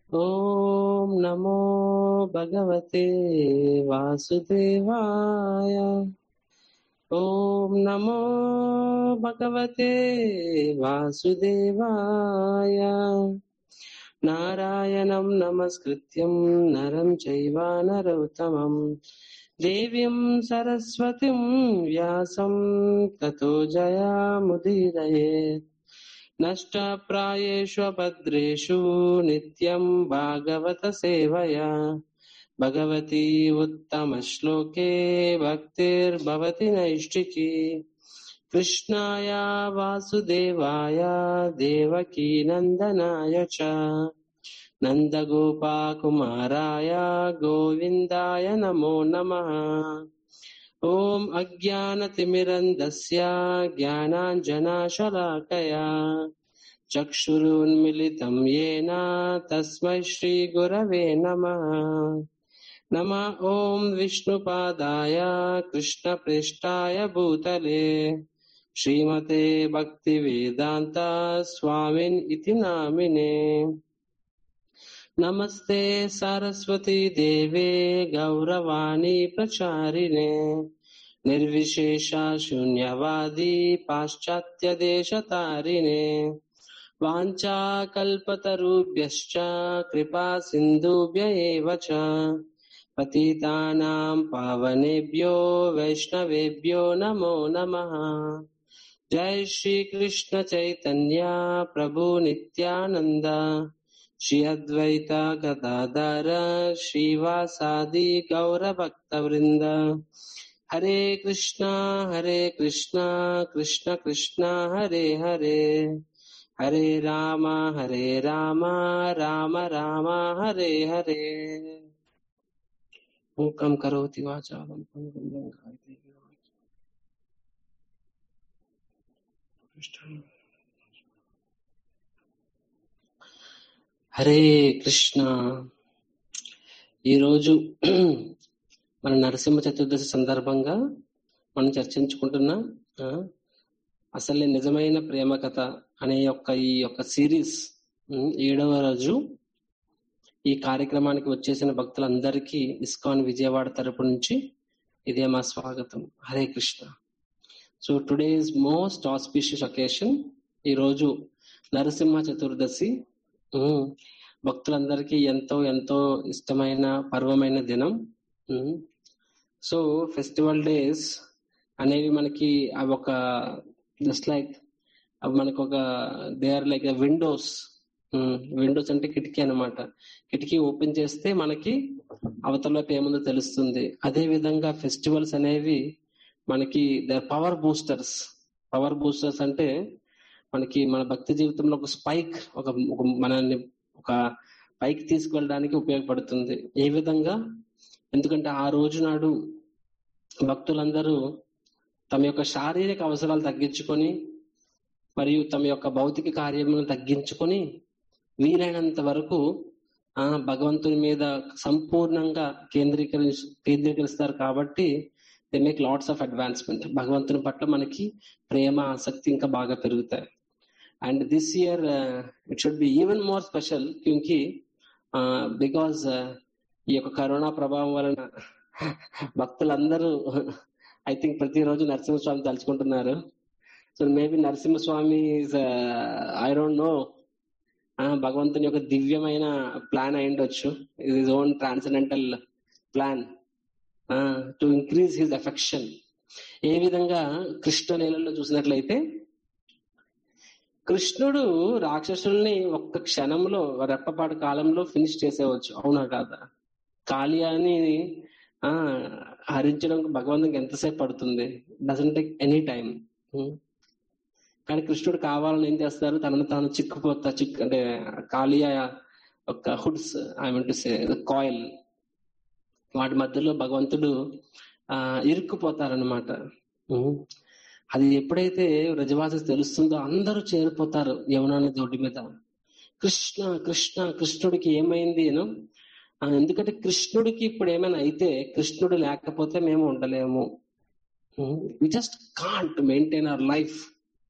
ॐ नमो भगवते वासुदेवाय ॐ नमो भगवते वासुदेवाय नारायणं नमस्कृत्यं नरं चैव नरोत्तमम् देवीं सरस्वतीं व्यासं ततो जयामुदीरयेत् नष्टप्रायेषु भद्रेषु नित्यं भागवतसेवया भगवती उत्तमश्लोके भक्तिर्भवति नैष्टिकी कृष्णाय वासुदेवाय देवकीनन्दनाय च नन्दगोपाकुमाराय गोविन्दाय नमो नमः ॐ अज्ञानतिमिरन्दस्य ज्ञानाञ्जनाशलाकया चक्षुरुन्मिलितं येन तस्मै श्रीगुरवे नमः नमः ॐ विष्णुपादाय कृष्णप्रेष्ठाय भूतले श्रीमते भक्तिवेदान्त स्वामिन् इति नामिने नमस्ते सरस्वती देवे गौरवाणी प्रचारिणे निर्विशेषा शून्यवादी पाश्चात्यदेशतारिणे वाञ्छाकल्पतरुभ्यश्च कृपा सिन्धुभ्य एव च पतितानां पावनेभ्यो वैष्णवेभ्यो नमो नमः जय श्री कृष्ण चैतन्य प्रभु नित्यानंद श्री अद्वैत गदाधर श्रीवासादि गौर भक्त वृंद हरे कृष्णा हरे कृष्णा कृष्ण कृष्णा हरे हरे हरे राम हरे राम राम राम हरे हरे मूकं करोति वाचालं पङ्गुं गायते హరే కృష్ణ ఈరోజు మన నరసింహ చతుర్దశి సందర్భంగా మనం చర్చించుకుంటున్న ఆ, అసలే నిజమైన ప్రేమ కథ అనే యొక్క ఈ యొక్క సిరీస్ ఉమ్, ఏడవ రోజు ఈ కార్యక్రమానికి వచ్చేసిన భక్తులందరికీ ఇస్కాన్ విజయవాడ తరపు నుంచి ఇదే మా స్వాగతం Hare Krishna so today is most auspicious occasion ఈ రోజు నరసింహ చతుర్దశి ఉమ్, భక్తులందరికీ ఎంతో ఎంతో ఇష్టమైన పర్వమైన దినం ఉమ్, సో ఫెస్టివల్ డేస్ అనేవి మనకి అవి ఒక జస్ట్ లైక్ అవి మనకు ఒక they are like windows windows అంటే కిటికీ అన్నమాట కిటికీ ఓపెన్ చేస్తే మనకి అవతల వైపు ఏముందో తెలుస్తుంది అదే విధంగా ఫెస్టివల్స్ అనేవి మనకి the power boosters power boosters అంటే మనకి మన భక్తి జీవితంలో ఒక స్పైక్ ఒక ఒక మనల్ని ఒక పైకి తీసుకువెళ్ళడానికి ఉపయోగపడుతుంది ఏ విధంగా ఎందుకంటే ఆ రోజు నాడు భక్తులందరూ తమ యొక్క శారీరక అవసరాలు తగ్గించుకొని మరియు తమ యొక్క భౌతిక కార్యములను తగ్గించుకొని వీలైనంత వరకు ఆ భగవంతుని మీద సంపూర్ణంగా కేంద్రీకరి కేంద్రీకరిస్తారు కాబట్టి they make lots of advancement భగవంతుని పట్ల మనకి ప్రేమ ఆసక్తి ఇంకా బాగా పెరుగుతాయి and this year it should be even more special క్యూంకి బికాస్ ఈ యొక్క కరోనా ప్రభావం వలన భక్తులందరూ ఐ థింక్ ప్రతిరోజు నరసింహస్వామి తలుచుకుంటున్నారు so maybe Narasimhaswamy I don't know భగవంతుని యొక్క దివ్యమైన ప్లాన్ అయి ఉండొచ్చు is own transcendental plan to increase his affection ఏ విధంగా కృష్ణ లీలలో చూసినట్లయితే కృష్ణుడు రాక్షసుల్ని ఒక్క క్షణంలో రెప్పపాటు కాలంలో ఫినిష్ చేసేవచ్చు అవునా కాదా కాళియాని ఆ హరించడం భగవంతునికి ఎంతసేపు పడుతుంది డజన్ టేక్ ఎనీ టైం కానీ కృష్ణుడు కావాలని ఏం చేస్తారు తనను తాను చిక్కుపోతా చిక్ అంటే కాళియ ఒక hoods I mean to say coil వాటి మధ్యలో భగవంతుడు ఆ ఇరుక్కుపోతారనమాట అది ఎప్పుడైతే రజవాస తెలుస్తుందో అందరూ చేరిపోతారు యమునాని దొడ్డి మీద కృష్ణ కృష్ణ కృష్ణుడికి ఏమైంది నేను ఎందుకంటే కృష్ణుడికి ఇప్పుడు ఏమైనా అయితే కృష్ణుడు లేకపోతే మేము ఉండలేము we just can't maintain our life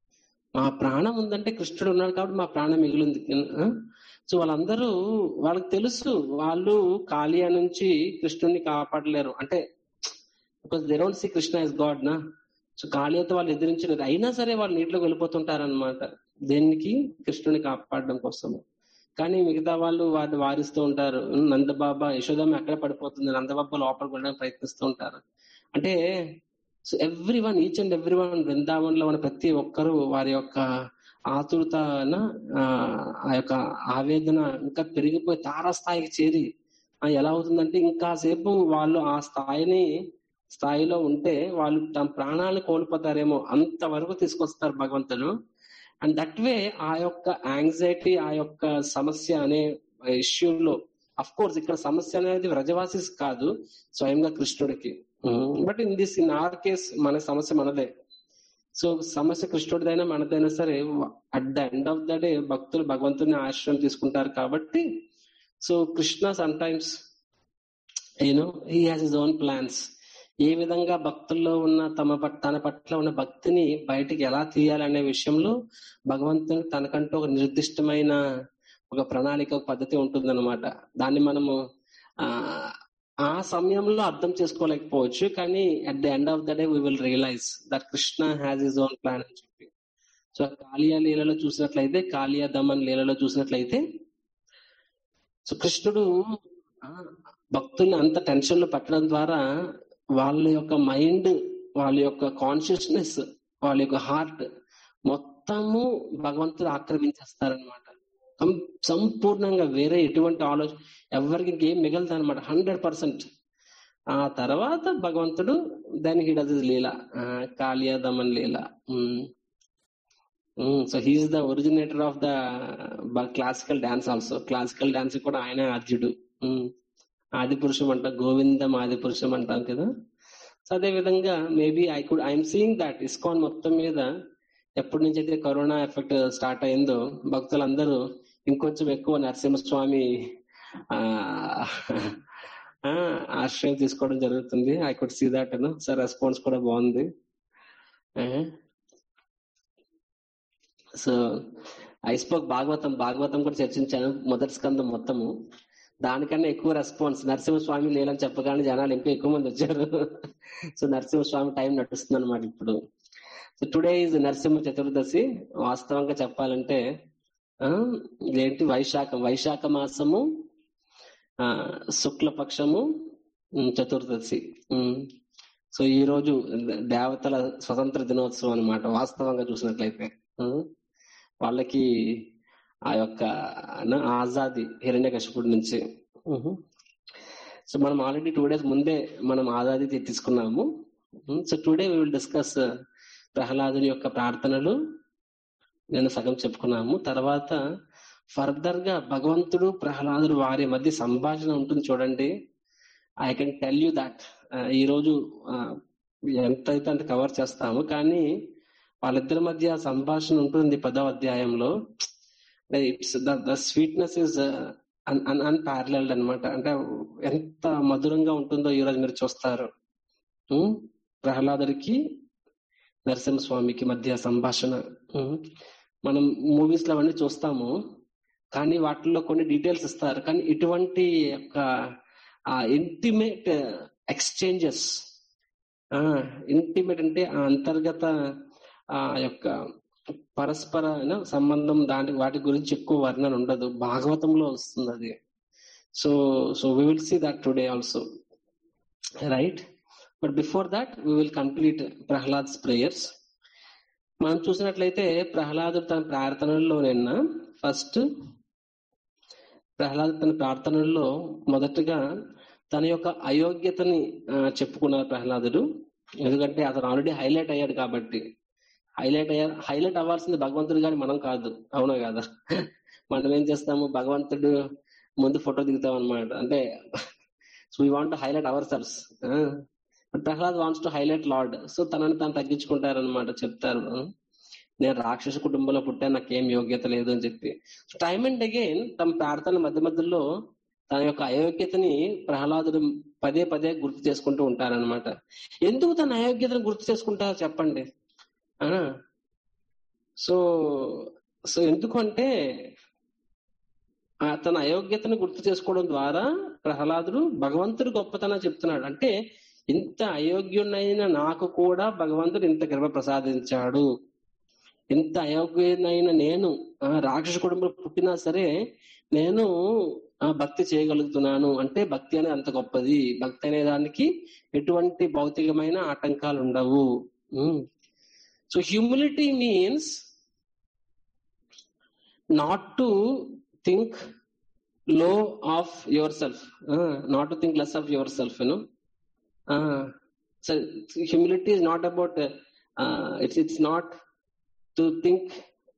మా ప్రాణం ఉందంటే కృష్ణుడు ఉన్నాడు కాబట్టి మా ప్రాణం మిగిలింది ఆ? సో వాళ్ళందరూ వాళ్ళకి తెలుసు వాళ్ళు కాళియా నుంచి కృష్ణుడిని కాపాడలేరు అంటే because they don't see Krishna is god నా సో కాళియాతో వాళ్ళు ఎదిరించలేరు అయినా సరే వాళ్ళు నీటిలోకి వెళ్ళిపోతుంటారన్నమాట దేనికి కృష్ణుని కాపాడడం కోసం కానీ మిగతా వాళ్ళు వారిని వారిస్తూ ఉంటారు నందబాబా యశోదమ్మ ఎక్కడ పడిపోతుంది నందబాబా లోపలికి వెళ్ళడానికి ప్రయత్నిస్తూ ఉంటారు అంటే so every one each and every one బృందావనంలో ఉన్న ప్రతి ఒక్కరూ వారి యొక్క ఆతురత ఆ యొక్క ఆవేదన ఇంకా పెరిగిపోయి తారాస్థాయికి చేరి ఆ, ఎలా అవుతుందంటే ఇంకాసేపు వాళ్ళు ఆ స్థాయిని స్థాయిలో ఉంటే వాళ్ళు తమ ప్రాణాలు కోల్పోతారేమో అంతవరకు తీసుకొస్తారు భగవంతుడు అండ్ దట్ వే ఆ యొక్క యాంగ్జైటీ ఆ యొక్క సమస్య అనే ఇష్యూలో అఫ్ కోర్స్ ఇక్కడ సమస్య అనేది వ్రజవాసిస్ కాదు స్వయంగా కృష్ణుడికి but in this in or case మన సమస్య మనదే సో సమస్య కృష్ణుడిదైనా మనదైనా సరే at the end of the day భక్తులు భగవంతుని ఆశ్రయం తీసుకుంటారు కాబట్టి so Krishna sometimes you know he has his own plans ఏ విధంగా భక్తుల్లో ఉన్న తమ పట్- తన పట్ల ఉన్న భక్తిని బయటికి ఎలా తీయాలనే విషయంలో భగవంతుని తనకంటూ ఒక నిర్దిష్టమైన ఒక ప్రణాళిక ఒక పద్ధతి ఉంటుందన్నమాట దాన్ని మనము ఆ ఆ సమయంలో అర్థం చేసుకోలేకపోవచ్చు కానీ at the end of the day we will realize that Krishna has his own plan అని చెప్పి సో కాళియా లీలలో చూసినట్లయితే కాళియా దమన్ లీలలో చూసినట్లయితే సో కృష్ణుడు ఆ, భక్తుల్ని అంత టెన్షన్ లో పెట్టడం ద్వారా వాళ్ళ యొక్క మైండ్ వాళ్ళ యొక్క కాన్షియస్నెస్ వాళ్ళ యొక్క హార్ట్ మొత్తము భగవంతుడు ఆక్రమించేస్తారనమాట సంపూర్ణంగా వేరే ఎటువంటి ఆలోచన ఎవరికి ఇంకేం మిగలదు అనమాట హండ్రెడ్ పర్సెంట్ ఆ తర్వాత భగవంతుడు దానికి he does leela Kaliya Daman leela so he is the originator of the classical dance also classical dance కూడా ఆయన ఆద్యుడు ఉమ్. ఆది పురుషం అంట గోవిందం ఆది పురుషం అంటాం కదా సో అదే విధంగా maybe I could I'm seeing that ISKCON మొత్తం మీద ఎప్పటి నుంచి అయితే కరోనా ఎఫెక్ట్ స్టార్ట్ అయిందో భక్తులందరూ ఇంకొంచెం ఎక్కువ నరసింహస్వామి ఆ ఆ, ఆశ్రయం తీసుకోవడం జరుగుతుంది I could see that so response కూడా బాగుంది సో ఐస్పోక్ భాగవతం భాగవతం కూడా చర్చించాను మొదటి స్కందం మొత్తము దానికన్నా ఎక్కువ రెస్పాన్స్ నరసింహస్వామి లేదని చెప్పగానే జనాలు ఇంకా ఎక్కువ మంది వచ్చారు సో నరసింహస్వామి టైం నడుస్తుంది అనమాట ఇప్పుడు so today is Narasimha Chaturdashi వాస్తవంగా చెప్పాలంటే ఆ, ఇదేంటి వైశాఖం వైశాఖ మాసము ఆ శుక్లపక్షము ఉమ్, చతుర్దశి ఉమ్. సో ఈ రోజు దేవతల స్వతంత్ర దినోత్సవం అన్నమాట వాస్తవంగా చూసినట్లయితే ఉమ్. వాళ్ళకి ఆ యొక్క న- ఆజాది హిరణ్య నుంచి ఉహు. సో మనం ఆల్రెడీ టూ డేస్ ముందే మనం ఆజాది తీ- తీసుకున్నాము um, so today we will discuss ప్రహ్లాదుని యొక్క ప్రార్థనలు నేను సగం చెప్పుకున్నాము తర్వాత ఫర్దర్ గా భగవంతుడు ప్రహ్లాదుడు వారి మధ్య సంభాషణ ఉంటుంది చూడండి I can tell you that ఈ రోజు ఆ, ఎంతైతే అంత కవర్ చేస్తాము కానీ వాళ్ళిద్దరి మధ్య సంభాషణ ఉంటుంది పదవ అధ్యాయంలో it's the sweetness is unparalleled అనమాట అంటే ఎంత మధురంగా ఉంటుందో ఈ రోజు మీరు చూస్తారు ఉమ్, ప్రహ్లాదుడికి నరసింహస్వామికి మధ్య సంభాషణ ఉమ్, మనం మూవీస్ లో అవన్నీ చూస్తాము కానీ వాటిల్లో కొన్ని డీటెయిల్స్ ఇస్తారు కానీ ఇటువంటి యొక్క ఇంటిమేట్ ఎక్స్చేంజెస్ ఇంటిమేట్ అంటే ఆ అంతర్గత ఆ యొక్క పరస్పర న, సంబంధం దాని వాటి గురించి ఎక్కువ వర్ణన ఉండదు భాగవతంలో వస్తుంది అది so so we will see that today also right but before that we will complete Prahlad's prayers మనం చూసినట్లయితే ప్రహ్లాదుడు తన ప్రార్థనల్లో నిన్న ఫస్ట్ ప్రహ్లాదు తన ప్రార్థనల్లో మొదటగా తన యొక్క అయోగ్యతని ఆ, చెప్పుకున్నారు ప్రహ్లాదుడు ఎందుకంటే అతను ఆల్రెడీ హైలైట్ అయ్యాడు కాబట్టి హైలైట్ అయ్యారు హైలైట్ అవ్వాల్సింది భగవంతుడు కానీ మనం కాదు అవునా కదా మనం ఏం చేస్తాము భగవంతుడు ముందు ఫోటో దిగుతాం అనమాట అంటే so we want highlight our selves Prahlad wants to highlight lord so తనని తాను తగ్గించుకుంటారనమాట చెప్తారు నేను రాక్షస కుటుంబంలో పుట్టాను నాకేం యోగ్యత లేదు అని చెప్పి టైమ్ అండ్ అగైన్ తమ ప్రార్థన మధ్య మధ్యలో తన యొక్క అయోగ్యతని ప్రహ్లాదుడు పదే పదే గుర్తు చేసుకుంటూ ఉంటారనమాట ఎందుకు తన అయోగ్యతను గుర్తు చేసుకుంటారో చెప్పండి సో సో ఎందుకంటే తన అయోగ్యతను గుర్తు చేసుకోవడం ద్వారా ప్రహ్లాదుడు భగవంతుడు గొప్పతనం చెప్తున్నాడు అంటే ఇంత అయోగ్యునైన నాకు కూడా భగవంతుడు ఇంత కృప ప్రసాదించాడు ఇంత అయోగ్యునైన నేను రాక్షస కుటుంబంలో పుట్టినా సరే నేను భక్తి చేయగలుగుతున్నాను అంటే భక్తి అనేది అంత గొప్పది భక్తి అనే దానికి ఎటువంటి భౌతికమైన ఆటంకాలు ఉండవు so humility means not to think low of yourself not to think less of yourself you know so humility is not about it's it's not to think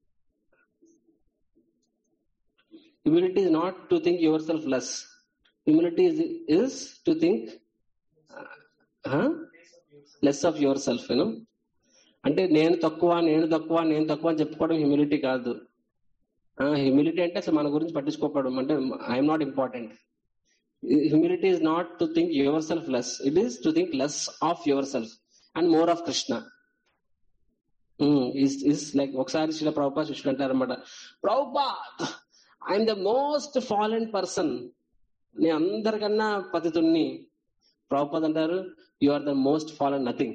humility is not to think yourself less humility is, is to think uh, huh? less of yourself you know అంటే నేను తక్కువ నేను తక్కువ నేను తక్కువ అని చెప్పుకోవడం humility కాదు హ్యూమిలిటీ అంటే అసలు మన గురించి పట్టించుకోకపోవడం అంటే I'm not important humility is not to think yourself less it is to think less of yourself and more of Krishna is like ఒకసారి శిల ప్రభుపాద్ శిష్యుడు అంటారనమాట Prabhupad I'm the most fallen person నేను అందరికన్నా పతితుణ్ణి ప్రభుపాద్ అంటారు you are the most fallen nothing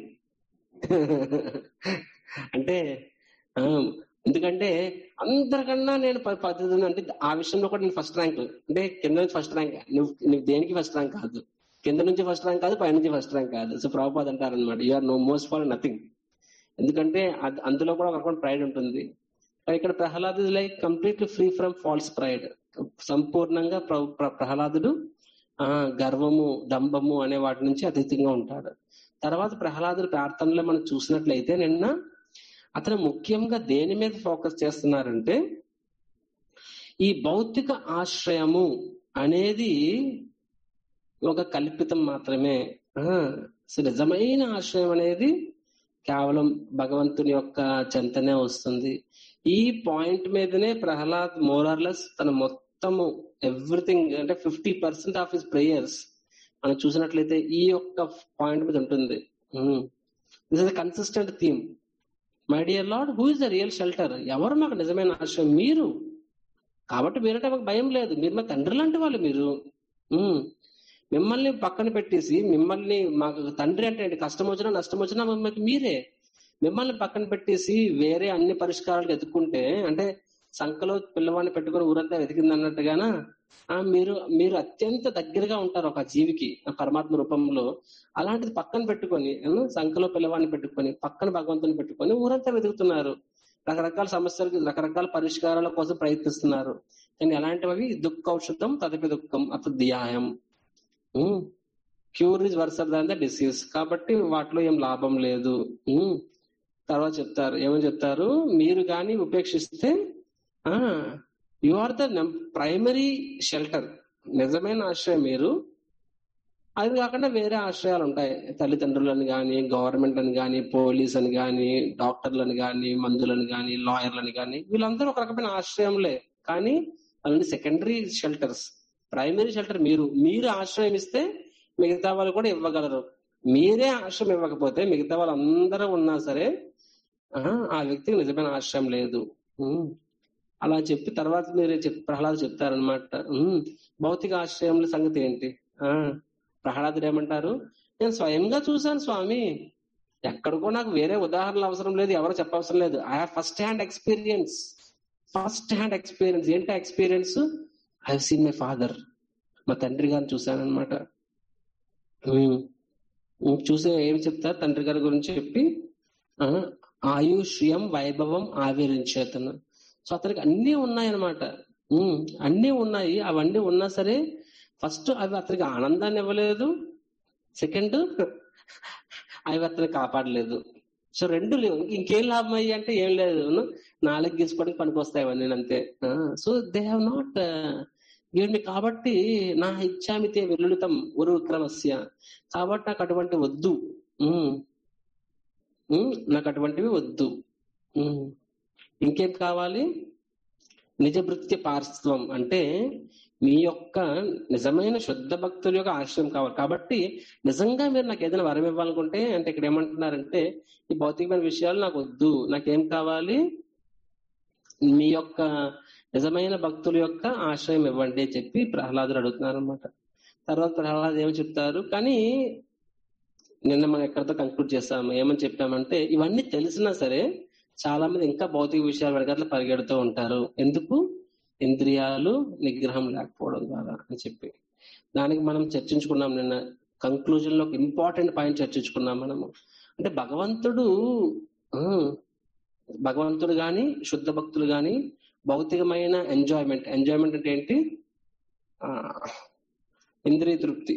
అంటే ఎందుకంటే అందరికన్నా నేను పద్ధతి అంటే ఆ విషయంలో కూడా నేను ఫస్ట్ ర్యాంక్ అంటే కింద నుంచి ఫస్ట్ ర్యాంక్ నువ్వు నువ్వు దేనికి ఫస్ట్ ర్యాంక్ కాదు కింద నుంచి ఫస్ట్ ర్యాంక్ కాదు పై నుంచి ఫస్ట్ ర్యాంక్ కాదు సో ప్రభుపాద్ అంటారు అనమాట you are no most far nothing ఎందుకంటే అందులో కూడా ఒక ప్రైడ్ ఉంటుంది ఇక్కడ Prahlad is like completely free from false pride సంపూర్ణంగా ప్రహ్లాదుడు ఆ గర్వము దంభము అనే వాటి నుంచి అతీతంగా ఉంటాడు తర్వాత ప్రహ్లాదుడు ప్రార్థనలో మనం చూసినట్లయితే నిన్న అతను ముఖ్యంగా దేని మీద ఫోకస్ చేస్తున్నారంటే ఈ భౌతిక ఆశ్రయము అనేది ఒక కల్పితం మాత్రమే సో నిజమైన ఆశ్రయం అనేది కేవలం భగవంతుని యొక్క చెంతనే వస్తుంది ఈ పాయింట్ మీదనే ప్రహ్లాద్ మోరార్లెస్ తన మొత్తము ఎవ్రీథింగ్ అంటే fifty percent of his prayers మనం చూసినట్లయితే ఈ యొక్క పాయింట్ మీద ఉంటుంది this is consistent theme my dear lord who is the real shelter ఎవరు మాకు నిజమైన ఆశ్రయం మీరు కాబట్టి మీరంటే మాకు భయం లేదు మీరు మా తండ్రి లాంటి వాళ్ళు మీరు మిమ్మల్ని పక్కన పెట్టేసి మిమ్మల్ని మాకు తండ్రి అంటే కష్టం వచ్చినా నష్టం వచ్చినా మీకు మీరే మిమ్మల్ని పక్కన పెట్టేసి వేరే అన్ని పరిష్కారాలు ఎదుర్కొంటే అంటే సంఖలో పిల్లవాడిని పెట్టుకుని ఊరంతా వెతికింది అన్నట్టుగానా మీరు మీరు అత్యంత దగ్గరగా ఉంటారు ఒక జీవికి పరమాత్మ రూపంలో అలాంటిది పక్కన పెట్టుకొని సంఖలో పిల్లవాడిని పెట్టుకొని పక్కన భగవంతుని పెట్టుకొని ఊరంతా వెతుకుతున్నారు రకరకాల సమస్యలకు రకరకాల పరిష్కారాల కోసం ప్రయత్నిస్తున్నారు కానీ ఎలాంటివి దుఃఖ ఔషధం తదపి దుఃఖం అత ధ్యాయం cure is worser than the disease కాబట్టి వాటిలో ఏం లాభం లేదు తర్వాత చెప్తారు ఏమని చెప్తారు మీరు కానీ ఉపేక్షిస్తే you are the primary shelter నిజమైన ఆశ్రయం మీరు అది కాకుండా వేరే ఆశ్రయాలు ఉంటాయి తల్లిదండ్రులను కానీ గవర్నమెంట్ అని కానీ పోలీస్ అని కానీ డాక్టర్లను కానీ మందులను కానీ లాయర్లను కానీ వీళ్ళందరూ ఒక రకమైన ఆశ్రయంలే కానీ అలాంటి సెకండరీ షెల్టర్స్ ప్రైమరీ షెల్టర్ మీరు మీరు ఆశ్రయం ఇస్తే మిగతా వాళ్ళు కూడా ఇవ్వగలరు మీరే ఆశ్రయం ఇవ్వకపోతే మిగతా వాళ్ళందరూ ఉన్నా సరే ఆ వ్యక్తికి నిజమైన ఆశ్రయం లేదు అలా చెప్పి తర్వాత మీరు చెప్ ప్రహ్లాద్ చెప్తారనమాట భౌతిక ఆశ్రయంలో సంగతి ఏంటి ఆ ప్రహ్లాదుడు ఏమంటారు నేను స్వయంగా చూశాను స్వామి ఎక్కడికో నాకు వేరే ఉదాహరణలు అవసరం లేదు ఎవరు చెప్పవసరం లేదు I have first hand experience first hand experience ఏంటి experience I seen my father మా తండ్రి గారిని చూశాను అనమాట చూసే ఏం చెప్తారు తండ్రి గారి గురించి చెప్పి ఆయుష్యం వైభవం ఆవిరించేతను సో అతనికి అన్ని ఉన్నాయన్నమాట అన్ని ఉన్నాయి అవన్నీ ఉన్నా సరే ఫస్ట్ అవి అతనికి ఆనందాన్ని ఇవ్వలేదు సెకండ్ అవి అతను కాపాడలేదు సో రెండు లేవు ఇంకేం లాభం అయ్యి అంటే ఏం లేదు నాలుగు గీసుకోవడానికి పనికొస్తాయి అవన్నీ అంతే సో దే హ్యావ్ నాట్ ఇవన్నీ కాబట్టి నా ఇచ్చామితే విలులితం ఉరు విక్రమస్య కాబట్టి నాకు అటువంటి వద్దు నాకు అటువంటివి వద్దు ఇంకేం కావాలి నిజ భృత్య పార్శ్వం అంటే మీ యొక్క నిజమైన శుద్ధ భక్తుల యొక్క ఆశ్రయం కావాలి కాబట్టి నిజంగా మీరు నాకు ఏదైనా వరం ఇవ్వాలనుకుంటే అంటే ఇక్కడ ఏమంటున్నారంటే ఈ భౌతికమైన విషయాలు నాకు వద్దు నాకేం కావాలి మీ యొక్క నిజమైన భక్తుల యొక్క ఆశ్రయం ఇవ్వండి అని చెప్పి ప్రహ్లాదుడు అడుగుతున్నారు అనమాట తర్వాత ప్రహ్లాద్ ఏమని చెప్తారు కానీ నిన్న మనం ఎక్కడితో కంక్లూడ్ చేస్తాము ఏమని చెప్పామంటే ఇవన్నీ తెలిసినా సరే చాలా మంది ఇంకా భౌతిక విషయాలు వెనకట్ల పరిగెడుతూ ఉంటారు ఎందుకు ఇంద్రియాలు నిగ్రహం లేకపోవడం ద్వారా అని చెప్పి దానికి మనం చర్చించుకున్నాం నిన్న కంక్లూజన్ లో ఒక ఇంపార్టెంట్ పాయింట్ చర్చించుకున్నాం మనము అంటే భగవంతుడు ఆ, భగవంతుడు గాని శుద్ధ భక్తులు గాని భౌతికమైన ఎంజాయ్మెంట్ ఎంజాయ్మెంట్ అంటే ఏంటి ఆ, ఇంద్రియ తృప్తి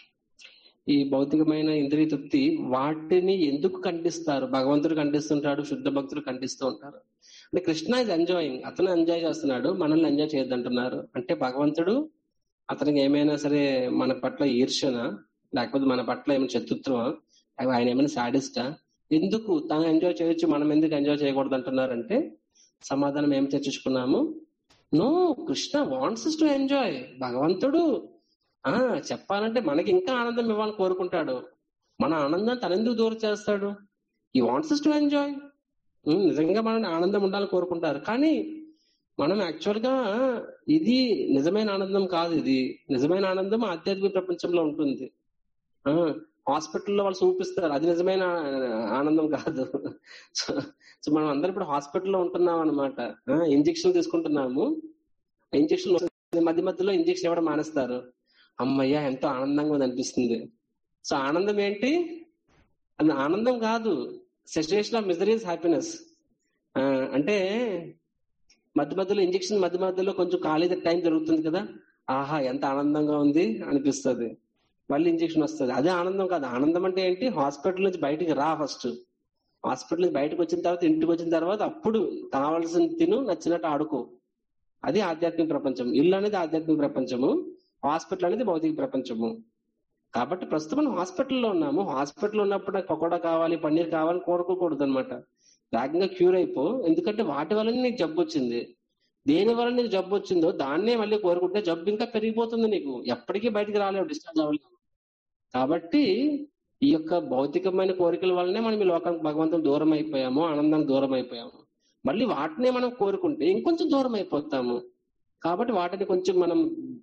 ఈ భౌతికమైన ఇంద్రియ తృప్తి వాటిని ఎందుకు ఖండిస్తారు భగవంతుడు ఖండిస్తుంటాడు శుద్ధ భక్తులు ఖండిస్తూ ఉంటారు అంటే కృష్ణ ఇస్ ఎంజాయింగ్ అతను ఎంజాయ్ చేస్తున్నాడు మనల్ని ఎంజాయ్ చేయొద్దంటున్నారు అంటే భగవంతుడు అతనికి ఏమైనా సరే మన పట్ల ఈర్ష్యన లేకపోతే మన పట్ల ఏమైనా శత్రుత్వమా లేకపోతే ఆయన ఏమైనా సాడిస్టా ఎందుకు తను ఎంజాయ్ చేయొచ్చు మనం ఎందుకు ఎంజాయ్ చేయకూడదు అంటున్నారంటే సమాధానం ఏం చర్చించుకున్నాము no Krishna wants to enjoy భగవంతుడు ఆ చెప్పాలంటే మనకి ఇంకా ఆనందం ఇవ్వాలని కోరుకుంటాడు మన ఆనందం తనెందుకు దూరం చేస్తాడు ఈ వాంట్స్ టు ఎంజాయ్ నిజంగా మనం ఆనందం ఉండాలని కోరుకుంటారు కానీ మనం యాక్చువల్ గా ఇది నిజమైన ఆనందం కాదు ఇది నిజమైన ఆనందం ఆధ్యాత్మిక ప్రపంచంలో ఉంటుంది ఆ హాస్పిటల్లో వాళ్ళు చూపిస్తారు అది నిజమైన ఆనందం కాదు సో సో మనం అందరం ఇప్పుడు హాస్పిటల్లో ఉంటున్నాం అనమాట ఇంజక్షన్ తీసుకుంటున్నాము ఇంజక్షన్ మధ్య మధ్యలో ఇంజక్షన్ ఇవ్వడం మానేస్తారు అమ్మయ్య ఎంతో ఆనందంగా ఉంది అనిపిస్తుంది సో ఆనందం ఏంటి అది ఆనందం కాదు సెచురేషన్ ఆఫ్ మిజరీ హ్యాపీనెస్ అంటే మధ్య మధ్యలో ఇంజక్షన్ మధ్య మధ్యలో కొంచెం ఖాళీ టైం జరుగుతుంది కదా ఆహా ఎంత ఆనందంగా ఉంది అనిపిస్తుంది మళ్ళీ ఇంజక్షన్ వస్తుంది అదే ఆనందం కాదు ఆనందం అంటే ఏంటి హాస్పిటల్ నుంచి బయటికి రా ఫస్ట్ హాస్పిటల్ నుంచి బయటకు వచ్చిన తర్వాత ఇంటికి వచ్చిన తర్వాత అప్పుడు కావాల్సిన తిను నచ్చినట్టు ఆడుకో అది ఆధ్యాత్మిక ప్రపంచం ఇల్లు అనేది ఆధ్యాత్మిక ప్రపంచము హాస్పిటల్ అనేది భౌతిక ప్రపంచము కాబట్టి ప్రస్తుతం మనం హాస్పిటల్లో ఉన్నాము హాస్పిటల్ ఉన్నప్పుడు నాకు పకోడా కావాలి పన్నీర్ కావాలి కోరుకోకూడదు అనమాట వేగంగా క్యూర్ అయిపో ఎందుకంటే వాటి వల్ల నీకు జబ్బు వచ్చింది దేని వల్ల నీకు జబ్బు వచ్చిందో దాన్నే మళ్ళీ కోరుకుంటే జబ్బు ఇంకా పెరిగిపోతుంది నీకు ఎప్పటికీ బయటికి రాలేవు డిశ్చార్జ్ అవ్వలేవు కాబట్టి ఈ యొక్క భౌతికమైన కోరికల వల్లనే మనం ఈ లోకానికి భగవంతుని దూరం అయిపోయాము ఆనందానికి దూరం అయిపోయాము మళ్ళీ వాటినే మనం కోరుకుంటే ఇంకొంచెం దూరం అయిపోతాము కాబట్టి వాటిని కొంచెం మనం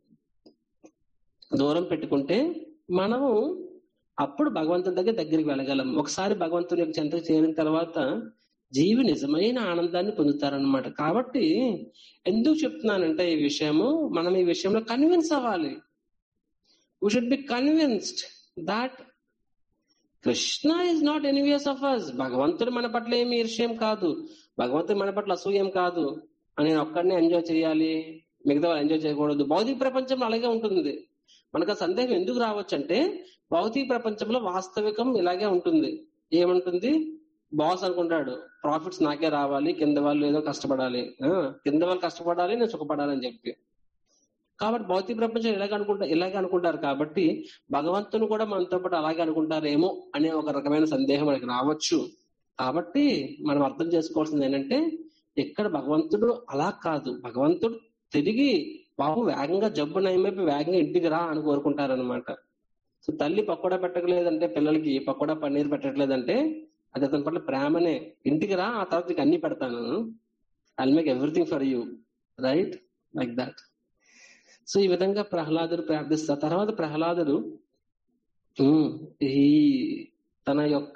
దూరం పెట్టుకుంటే మనము అప్పుడు భగవంతుని దగ్గర దగ్గరికి వెళ్ళగలం ఒకసారి భగవంతుని యొక్క చెంతకు చేరిన తర్వాత జీవి నిజమైన ఆనందాన్ని పొందుతారనమాట కాబట్టి ఎందుకు చెప్తున్నానంటే ఈ విషయము మనం ఈ విషయంలో కన్విన్స్ అవ్వాలి we should be convinced that Krishna is not envious of us భగవంతుడు మన పట్ల ఏమి ఈర్ష్యం కాదు భగవంతుడు మన పట్ల అసూయం కాదు నేను ఒక్కడినే ఎంజాయ్ చేయాలి మిగతా వాళ్ళు ఎంజాయ్ చేయకూడదు భౌతిక ప్రపంచంలో అలాగే ఉంటుంది మనకు ఆ సందేహం ఎందుకు రావచ్చు అంటే భౌతిక ప్రపంచంలో వాస్తవికం ఇలాగే ఉంటుంది ఏముంటుంది బాస్ అనుకుంటాడు ప్రాఫిట్స్ నాకే రావాలి కింద వాళ్ళు ఏదో కష్టపడాలి ఆ, కింద వాళ్ళు కష్టపడాలి నేను సుఖపడాలి అని చెప్పి కాబట్టి భౌతిక ప్రపంచం ఇలాగ అనుకుంటా ఇలాగే అనుకుంటారు కాబట్టి భగవంతుని కూడా మనతో పాటు అలాగే అనుకుంటారేమో అనే ఒక రకమైన సందేహం మనకి రావచ్చు కాబట్టి మనం అర్థం చేసుకోవాల్సింది ఏంటంటే ఇక్కడ భగవంతుడు అలా కాదు భగవంతుడు తిరిగి బాబు వేగంగా జబ్బు నయమైపోయి వేగంగా ఇంటికి రా అని కోరుకుంటారనమాట సో తల్లి పకోడా పెట్టలేదంటే పిల్లలకి పకోడా పన్నీర్ పెట్టట్లేదంటే అది అతని పట్ల ప్రేమనే ఇంటికి రా ఆ తర్వాత నీకు అన్ని పెడతాను I make everything for you right like that so ఈ విధంగా ప్రహ్లాదుడు ప్రార్థిస్తారు తర్వాత ప్రహ్లాదుడు ఉమ్, ఈ తన యొక్క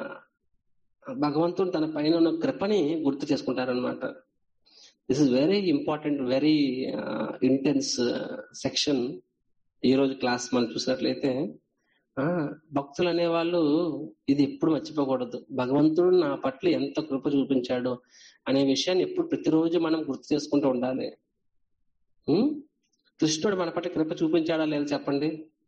భగవంతుడు తన పైన ఉన్న కృపని గుర్తు చేసుకుంటారనమాట this is very important very intense section ఈ రోజు క్లాస్ మనం చూసినట్లయితే ఆ భక్తులు అనేవాళ్ళు ఇది ఎప్పుడు మర్చిపోకూడదు భగవంతుడు నా పట్ల ఎంత కృప చూపించాడు అనే విషయాన్ని ఎప్పుడు ప్రతిరోజు మనం గుర్తు చేసుకుంటూ ఉండాలి ఉం? కృష్ణుడు మన పట్ల కృప చూపించాడా లేదా చెప్పండి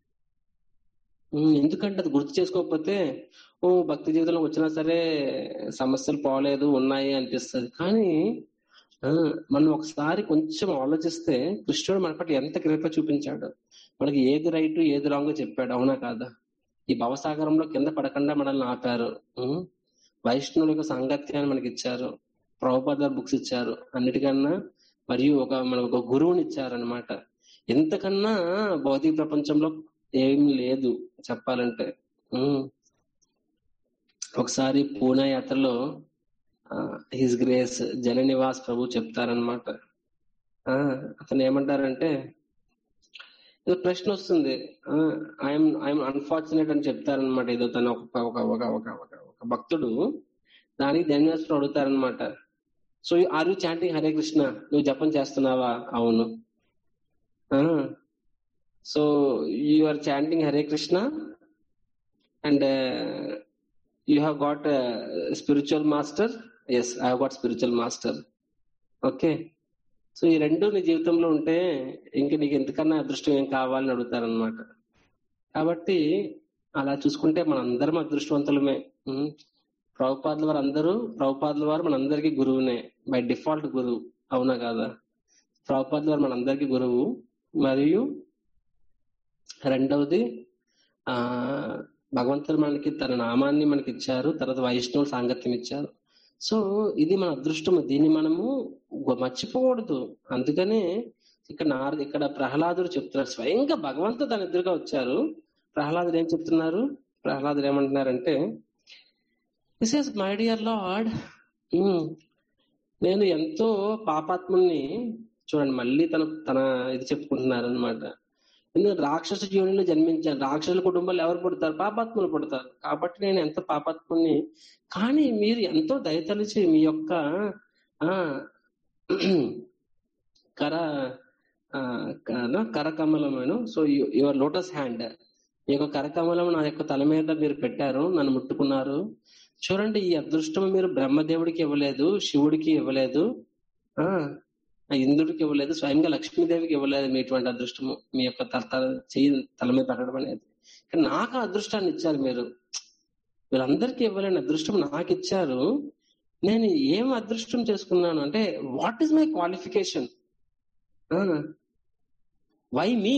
ఉం, ఎందుకంటే అది గుర్తు చేసుకోకపోతే ఓ భక్తి జీవితంలో వచ్చినా సరే సమస్యలు పోలేదు ఉన్నాయి అనిపిస్తుంది కానీ ఆ, మనం ఒకసారి కొంచెం ఆలోచిస్తే కృష్ణుడు మన పట్ల ఎంత కృప చూపించాడు మనకి ఏది రైట్ ఏది రాంగ్ చెప్పాడు అవునా కాదా ఈ భవసాగరంలో కింద పడకుండా మనల్ని ఆపారు ఉం? వైష్ణవుల యొక్క సాంగత్యాన్ని మనకి ఇచ్చారు ప్రభుపాద బుక్స్ ఇచ్చారు అన్నిటికన్నా మరియు ఒక మనకు ఒక గురువుని ఇచ్చారనమాట ఎంతకన్నా భౌతిక ప్రపంచంలో ఏం లేదు చెప్పాలంటే ఉం. ఒకసారి పూణే యాత్రలో హిస్ గ్రేస్ జన నివాస్ ప్రభు చెప్తారనమాట అతను ఏమంటారంటే ఏదో ప్రశ్న వస్తుంది ఐఎమ్ ఐఎమ్ అన్ఫార్చునేట్ అని చెప్తారనమాట ఏదో తను ఒక ఒక ఒక ఒక ఒక ఒక భక్తుడు దానికి ధన్యవాసం అడుగుతారనమాట so are you chanting Hare Krishna నువ్వు జపం చేస్తున్నావా అవును so you are chanting Hare Krishna and you have got spiritual master yes I have got spiritual master okay so ఈ రెండు నీ జీవితంలో ఉంటే ఇంక నీకు ఎంతకన్నా అదృష్టం ఏం కావాలని అడుగుతారనమాట కాబట్టి అలా చూసుకుంటే మన అందరం అదృష్టవంతులమే ప్రభుపాదుల వారు అందరూ ప్రభుపాదుల వారు మనందరికీ గురువునే బై డిఫాల్ట్ గురువు అవునా కాదా ప్రభుపాదుల వారు మనందరికీ గురువు మరియు రెండవది ఆ భగవంతుడు మనకి తన నామాన్ని మనకి ఇచ్చారు తర్వాత వైష్ణవులు సాంగత్యం ఇచ్చారు సో ఇది మన అదృష్టం దీన్ని మనము మర్చిపోకూడదు అందుకనే ఇక్కడ నారద ఇక్కడ ప్రహ్లాదుడు చెప్తున్నారు స్వయంగా భగవంతుడు తన ఎదురుగా వచ్చారు ప్రహ్లాదుడు ఏం చెప్తున్నారు ప్రహ్లాదుడు ఏమంటున్నారంటే this is my dear lord నేను ఎంతో పాపాత్ముని చూడండి మళ్ళీ తన తన ఇది చెప్పుకుంటున్నారు అనమాట ఎందుకంటే రాక్షస జీవనంలో జన్మించాను రాక్షసుల కుటుంబాలు ఎవరు పుడతారు పాపాత్ములు పుడతారు కాబట్టి నేను ఎంత పాపాత్ముని కానీ మీరు ఎంతో దయతలిచి మీ యొక్క ఆ కర కరకమలమైన సో యువర్ లోటస్ హ్యాండ్ ఈ యొక్క కరకమలం నా యొక్క తల మీద మీరు పెట్టారు నన్ను ముట్టుకున్నారు చూడండి ఈ అదృష్టం మీరు బ్రహ్మదేవుడికి ఇవ్వలేదు శివుడికి ఇవ్వలేదు ఆ ఇంద్రుడికి ఇవ్వలేదు స్వయంగా లక్ష్మీదేవికి ఇవ్వలేదు మీ ఇటువంటి అదృష్టము మీ యొక్క తల చెయ్యి తల మీద పెట్టడం అనేది కానీ నాకు అదృష్టాన్ని ఇచ్చారు మీరు వీళ్ళందరికీ ఇవ్వలేని అదృష్టం నాకు ఇచ్చారు నేను ఏం అదృష్టం చేసుకున్నాను అంటే what is my qualification why me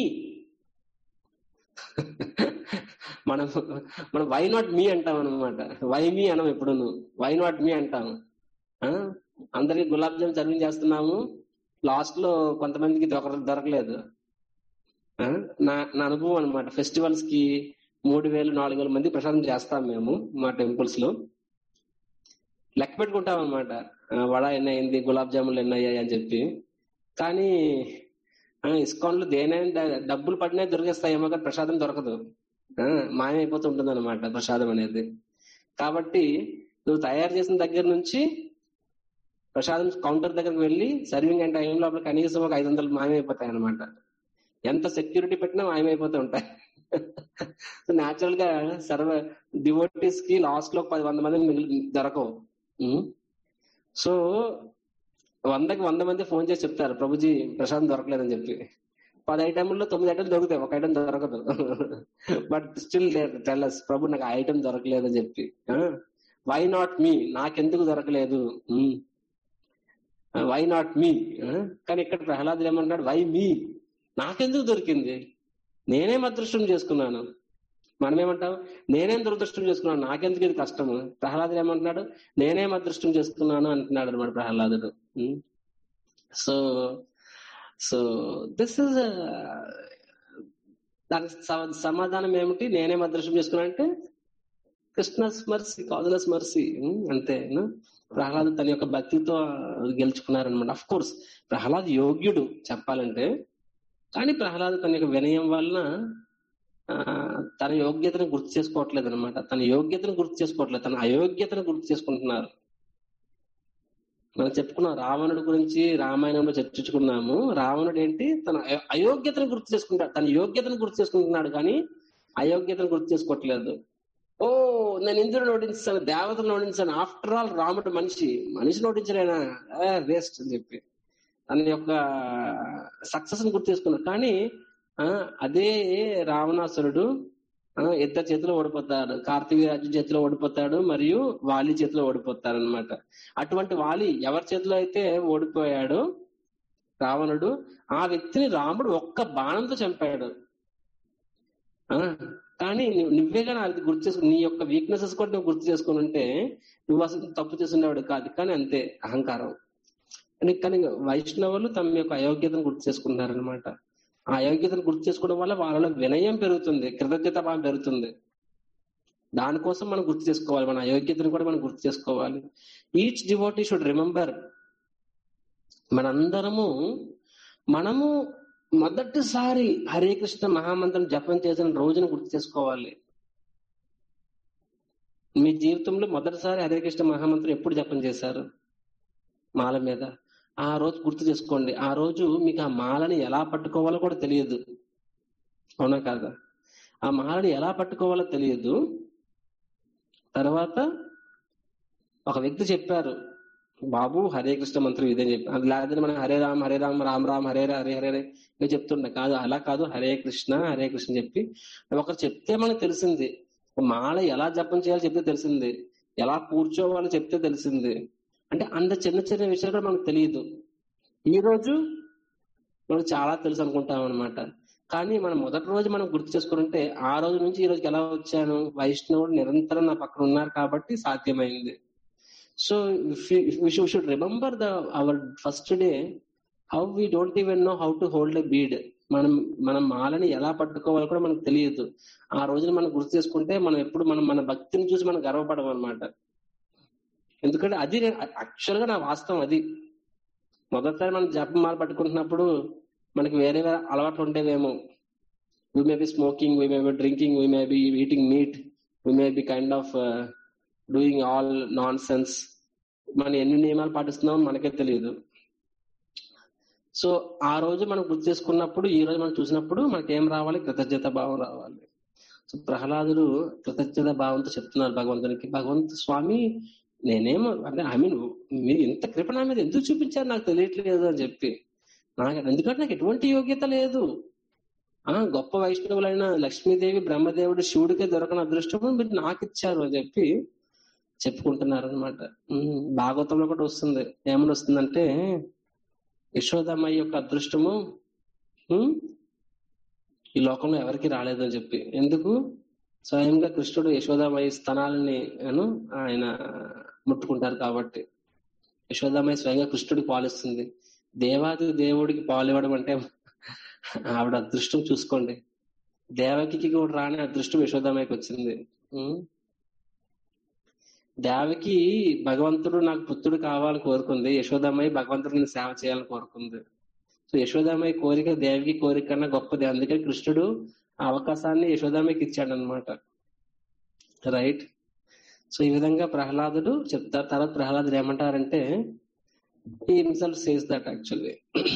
మనం మనం వై నాట్ మీ అంటాం అనమాట వై మీ అనం ఎప్పుడు వై నాట్ మీ అంటాము అందరికి గులాబ్ జామ్ సర్వింగ్ చేస్తున్నాము లాస్ట్ లో కొంతమందికి దొరక దొరకలేదు నా నా అనుభవం అనమాట ఫెస్టివల్స్ కి మూడు వేలు నాలుగు వేల మంది ప్రసాదం చేస్తాం మేము మా టెంపుల్స్ లో లెక్క పెట్టుకుంటాం అనమాట వడ ఎన్ని అయింది గులాబ్ జాములు ఎన్ని అయ్యాయి అని చెప్పి కానీ ఇస్కాన్ లో దేనైనా డబ్బులు పడినా దొరికేస్తాయేమో కానీ ప్రసాదం దొరకదు మాయమైపోతూ ఉంటుంది అనమాట ప్రసాదం అనేది కాబట్టి నువ్వు తయారు చేసిన దగ్గర నుంచి ప్రసాదం కౌంటర్ దగ్గరకు వెళ్ళి సర్వింగ్ అండ్ టైం లోపల కనీసం ఒక ఐదు వందలు మాయమైపోతాయి అనమాట ఎంత సెక్యూరిటీ పెట్టినా మాయమైపోతూ ఉంటాయి న్యాచురల్ గా సర్వ డివోటీస్ కి లాస్ట్ లో పది వంద మంది మిగిలి దొరకవు సో వందకి వంద మంది ఫోన్ చేసి చెప్తారు ప్రభుజీ ప్రసాదం దొరకలేదని చెప్పి పది ఐటెంలో తొమ్మిది ఐటమ్ దొరుకుతాయి ఒక ఐటమ్ దొరకదు బట్ స్టిల్ టెల్లస్ ప్రభు నాకు ఐటమ్ దొరకలేదని చెప్పి వై నాట్ మీ నాకెందుకు దొరకలేదు వై నాట్ మీ కానీ ఇక్కడ ప్రహ్లాదులు ఏమంటాడు వై మీ నాకెందుకు దొరికింది నేనేం అదృష్టం చేసుకున్నాను మనమేమంటాం నేనేం దురదృష్టం చేసుకున్నాను నాకెందుకు ఇది కష్టము ప్రహ్లాదుడు ఏమంటున్నాడు నేనేం అదృష్టం చేసుకున్నాను అంటున్నాడు అనమాట ప్రహ్లాదుడు సో సో దిస్ ఇస్ దానికి సమాధానం ఏమిటి నేనేం అదృష్టం చేసుకున్నా అంటే కృష్ణస్ మర్సీ కాదులస్ మర్సీ అంతే ప్రహ్లాద్ తన యొక్క భక్తితో గెలుచుకున్నారనమాట అఫ్ కోర్స్ ప్రహ్లాద్ యోగ్యుడు చెప్పాలంటే కానీ ప్రహ్లాద్ తన యొక్క వినయం వలన తన యోగ్యతను గుర్తు చేసుకోవట్లేదు అనమాట తన యోగ్యతను గుర్తు చేసుకోవట్లేదు తన అయోగ్యతను గుర్తు చేసుకుంటున్నారు మనం చెప్పుకున్నాం రావణుడి గురించి రామాయణంలో చర్చించుకున్నాము రావణుడు ఏంటి తన అయోగ్యతను గుర్తు చేసుకుంటాడు తన యోగ్యతను గుర్తు చేసుకుంటున్నాడు కానీ అయోగ్యతను గుర్తు చేసుకోవట్లేదు ఓ నేను ఇంద్రుడు నోటించాను దేవతను నోటించాను ఆఫ్టర్ ఆల్ రాముడు మనిషి మనిషి నోటించలేనా వేస్ట్ అని చెప్పి తన యొక్క సక్సెస్ ని గుర్తు చేసుకున్నాడు కానీ అదే రావణాసురుడు ఇద్దరు చేతిలో ఓడిపోతాడు కార్తీవీరాజు చేతిలో ఓడిపోతాడు మరియు వాలి చేతిలో ఓడిపోతాడు అనమాట అటువంటి వాలి ఎవరి చేతిలో అయితే ఓడిపోయాడో రావణుడు ఆ వ్యక్తిని రాముడు ఒక్క బాణంతో చంపాడు కానీ నువ్వే కానీ అది గుర్తు చేసుకుని నీ యొక్క వీక్నెసెస్ కూడా నువ్వు గుర్తు చేసుకుని ఉంటే నువ్వు అసలు తప్పు చేసినవాడు కాదు కానీ అంతే అహంకారం కానీ వైష్ణవులు తమ యొక్క అయోగ్యతను గుర్తు చేసుకుంటున్నారనమాట ఆ అయోగ్యతను గుర్తు చేసుకోవడం వల్ల వాళ్ళలో వినయం పెరుగుతుంది కృతజ్ఞత భావం పెరుగుతుంది దానికోసం మనం గుర్తు చేసుకోవాలి మన అయోగ్యతను కూడా మనం గుర్తు చేసుకోవాలి ఈచ్ డివోటీ షుడ్ రిమెంబర్ మనందరము మనము మొదటిసారి హరే కృష్ణ మహామంత్రం జపం చేసిన రోజును గుర్తు చేసుకోవాలి మీ జీవితంలో మొదటిసారి హరే కృష్ణ మహామంత్రం ఎప్పుడు జపం చేశారు మాల మీద ఆ రోజు గుర్తు చేసుకోండి ఆ రోజు మీకు ఆ మాలని ఎలా పట్టుకోవాలో కూడా తెలియదు అవునా కాదా ఆ మాలని ఎలా పట్టుకోవాలో తెలియదు తర్వాత ఒక వ్యక్తి చెప్పారు బాబు హరే కృష్ణ మంత్రం ఇదే చెప్పి అది లేకపోతే మనం హరే రామ్ హరే రామ్ రామ్ రామ్ హరే హరే హరే హరే ఇవి చెప్తుండే కాదు అలా కాదు హరే కృష్ణ హరే కృష్ణ చెప్పి ఒకరు చెప్తే మనకు తెలిసింది మాల ఎలా జపం చేయాలో చెప్తే తెలిసింది ఎలా కూర్చోవాలో చెప్తే తెలిసింది అంటే అంత చిన్న చిన్న విషయాలు కూడా మనకు తెలియదు ఈ రోజు మనకు చాలా తెలుసు అనుకుంటాం అనమాట కానీ మనం మొదటి రోజు మనం గుర్తు చేసుకుంటే ఆ రోజు నుంచి ఈ రోజుకి ఎలా వచ్చాను వైష్ణవుడు నిరంతరం నా పక్కన ఉన్నారు కాబట్టి సాధ్యమైంది so should remember the our first day how we don't even know how to hold a bead మనం మనం మాలని ఎలా పట్టుకోవాలో కూడా మనకు తెలియదు ఆ రోజున మనం గుర్తు చేసుకుంటే మనం ఎప్పుడు మనం మన భక్తిని చూసి మనం గర్వపడం అనమాట ఎందుకంటే అది యాక్చువల్ గా నా వాస్తవం అది మొదటిసారి మనం జపం మాల పట్టుకుంటున్నప్పుడు మనకి వేరే వేరే అలవాట్లు ఉండేవేమో we may be smoking we may be drinking we may be eating meat we may be kind of doing all nonsense మనం ఎన్ని నియమాలు పాటిస్తున్నామో మనకే తెలియదు సో ఆ రోజు మనం గుర్తు చేసుకున్నప్పుడు ఈ రోజు మనం చూసినప్పుడు మనకి ఏం రావాలి కృతజ్ఞత భావం రావాలి సో ప్రహ్లాదుడు కృతజ్ఞత భావంతో చెప్తున్నారు భగవంతునికి భగవంతు స్వామి నేనేమో అంటే ఐ మీన్ మీరు ఇంత కృప నా మీద ఎందుకు చూపించారు నాకు తెలియట్లేదు అని చెప్పి నాకు ఎందుకంటే నాకు ఎటువంటి యోగ్యత లేదు ఆ గొప్ప వైష్ణవులైన లక్ష్మీదేవి బ్రహ్మదేవుడు శివుడికే దొరకని అదృష్టం మీరు నాకు ఇచ్చారు అని చెప్పి చెప్పుకుంటున్నారు అనమాట భాగవతంలో కూడా వస్తుంది ఏమని వస్తుందంటే యశోదమ్మాయి యొక్క అదృష్టము ఈ లోకంలో ఎవరికి రాలేదు అని చెప్పి ఎందుకు స్వయంగా కృష్ణుడు యశోదామయ్య స్థనాలని ఆయన ముట్టుకుంటారు కాబట్టి యశోదామయ్య స్వయంగా కృష్ణుడికి పాలిస్తుంది దేవాది దేవుడికి పాలు ఇవ్వడం అంటే ఆవిడ అదృష్టం చూసుకోండి దేవకి కూడా రాని అదృష్టం యశోదామయ్యకి వచ్చింది దేవకి భగవంతుడు నాకు పుత్రుడు కావాలని కోరుకుంది యశోదామయ్య భగవంతుడిని సేవ చేయాలని కోరుకుంది సో యశోదామయ్య కోరిక దేవికి కోరిక కన్నా గొప్పది అందుకే కృష్ణుడు ఆ అవకాశాన్ని యశోదామయ్యకి ఇచ్చాడు అనమాట రైట్ సో ఈ విధంగా ప్రహ్లాదుడు చెప్తారు తర్వాత ప్రహ్లాదుడు ఏమంటారంటే ఈ హిమ్సెల్ఫ్ సేస్ దట్ యాక్చువల్లీ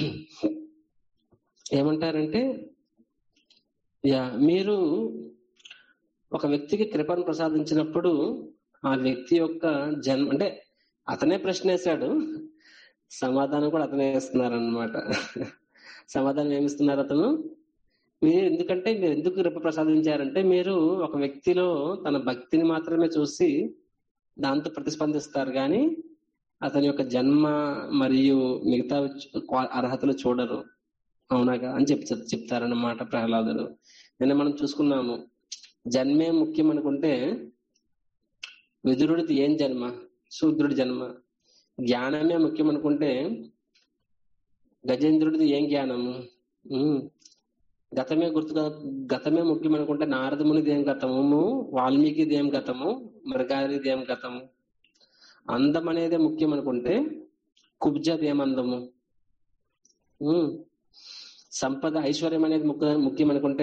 ఏమంటారంటే యా మీరు ఒక వ్యక్తికి కృపను ప్రసాదించినప్పుడు ఆ వ్యక్తి యొక్క జన్మ అంటే అతనే ప్రశ్న వేశాడు సమాధానం కూడా అతనే ఇస్తున్నారు అనమాట సమాధానం ఏమిస్తున్నారు అతను మీరు ఎందుకంటే మీరు ఎందుకు కృప ప్రసాదించారంటే మీరు ఒక వ్యక్తిలో తన భక్తిని మాత్రమే చూసి దాంతో ప్రతిస్పందిస్తారు కానీ అతని యొక్క జన్మ మరియు మిగతా అర్హతలు చూడరు అవునాగా అని చెప్పి చెప్తారన్నమాట ప్రహ్లాదుడు నిన్న మనం చూసుకున్నాము జన్మే ముఖ్యం అనుకుంటే విదురుడిది ఏం జన్మ శూద్రుడి జన్మ జ్ఞానమే ముఖ్యం అనుకుంటే గజేంద్రుడిది ఏం జ్ఞానము గతమే గుర్తు గతమే ముఖ్యం అనుకుంటే నారదమునిది ఏం గతము వాల్మీకిది ఏం గతము మృగారిది ఏం గతము అందం అనేది ముఖ్యం అనుకుంటే కుబ్జది ఏం అందము సంపద ఐశ్వర్యం అనేది ముఖ్యం అనుకుంటే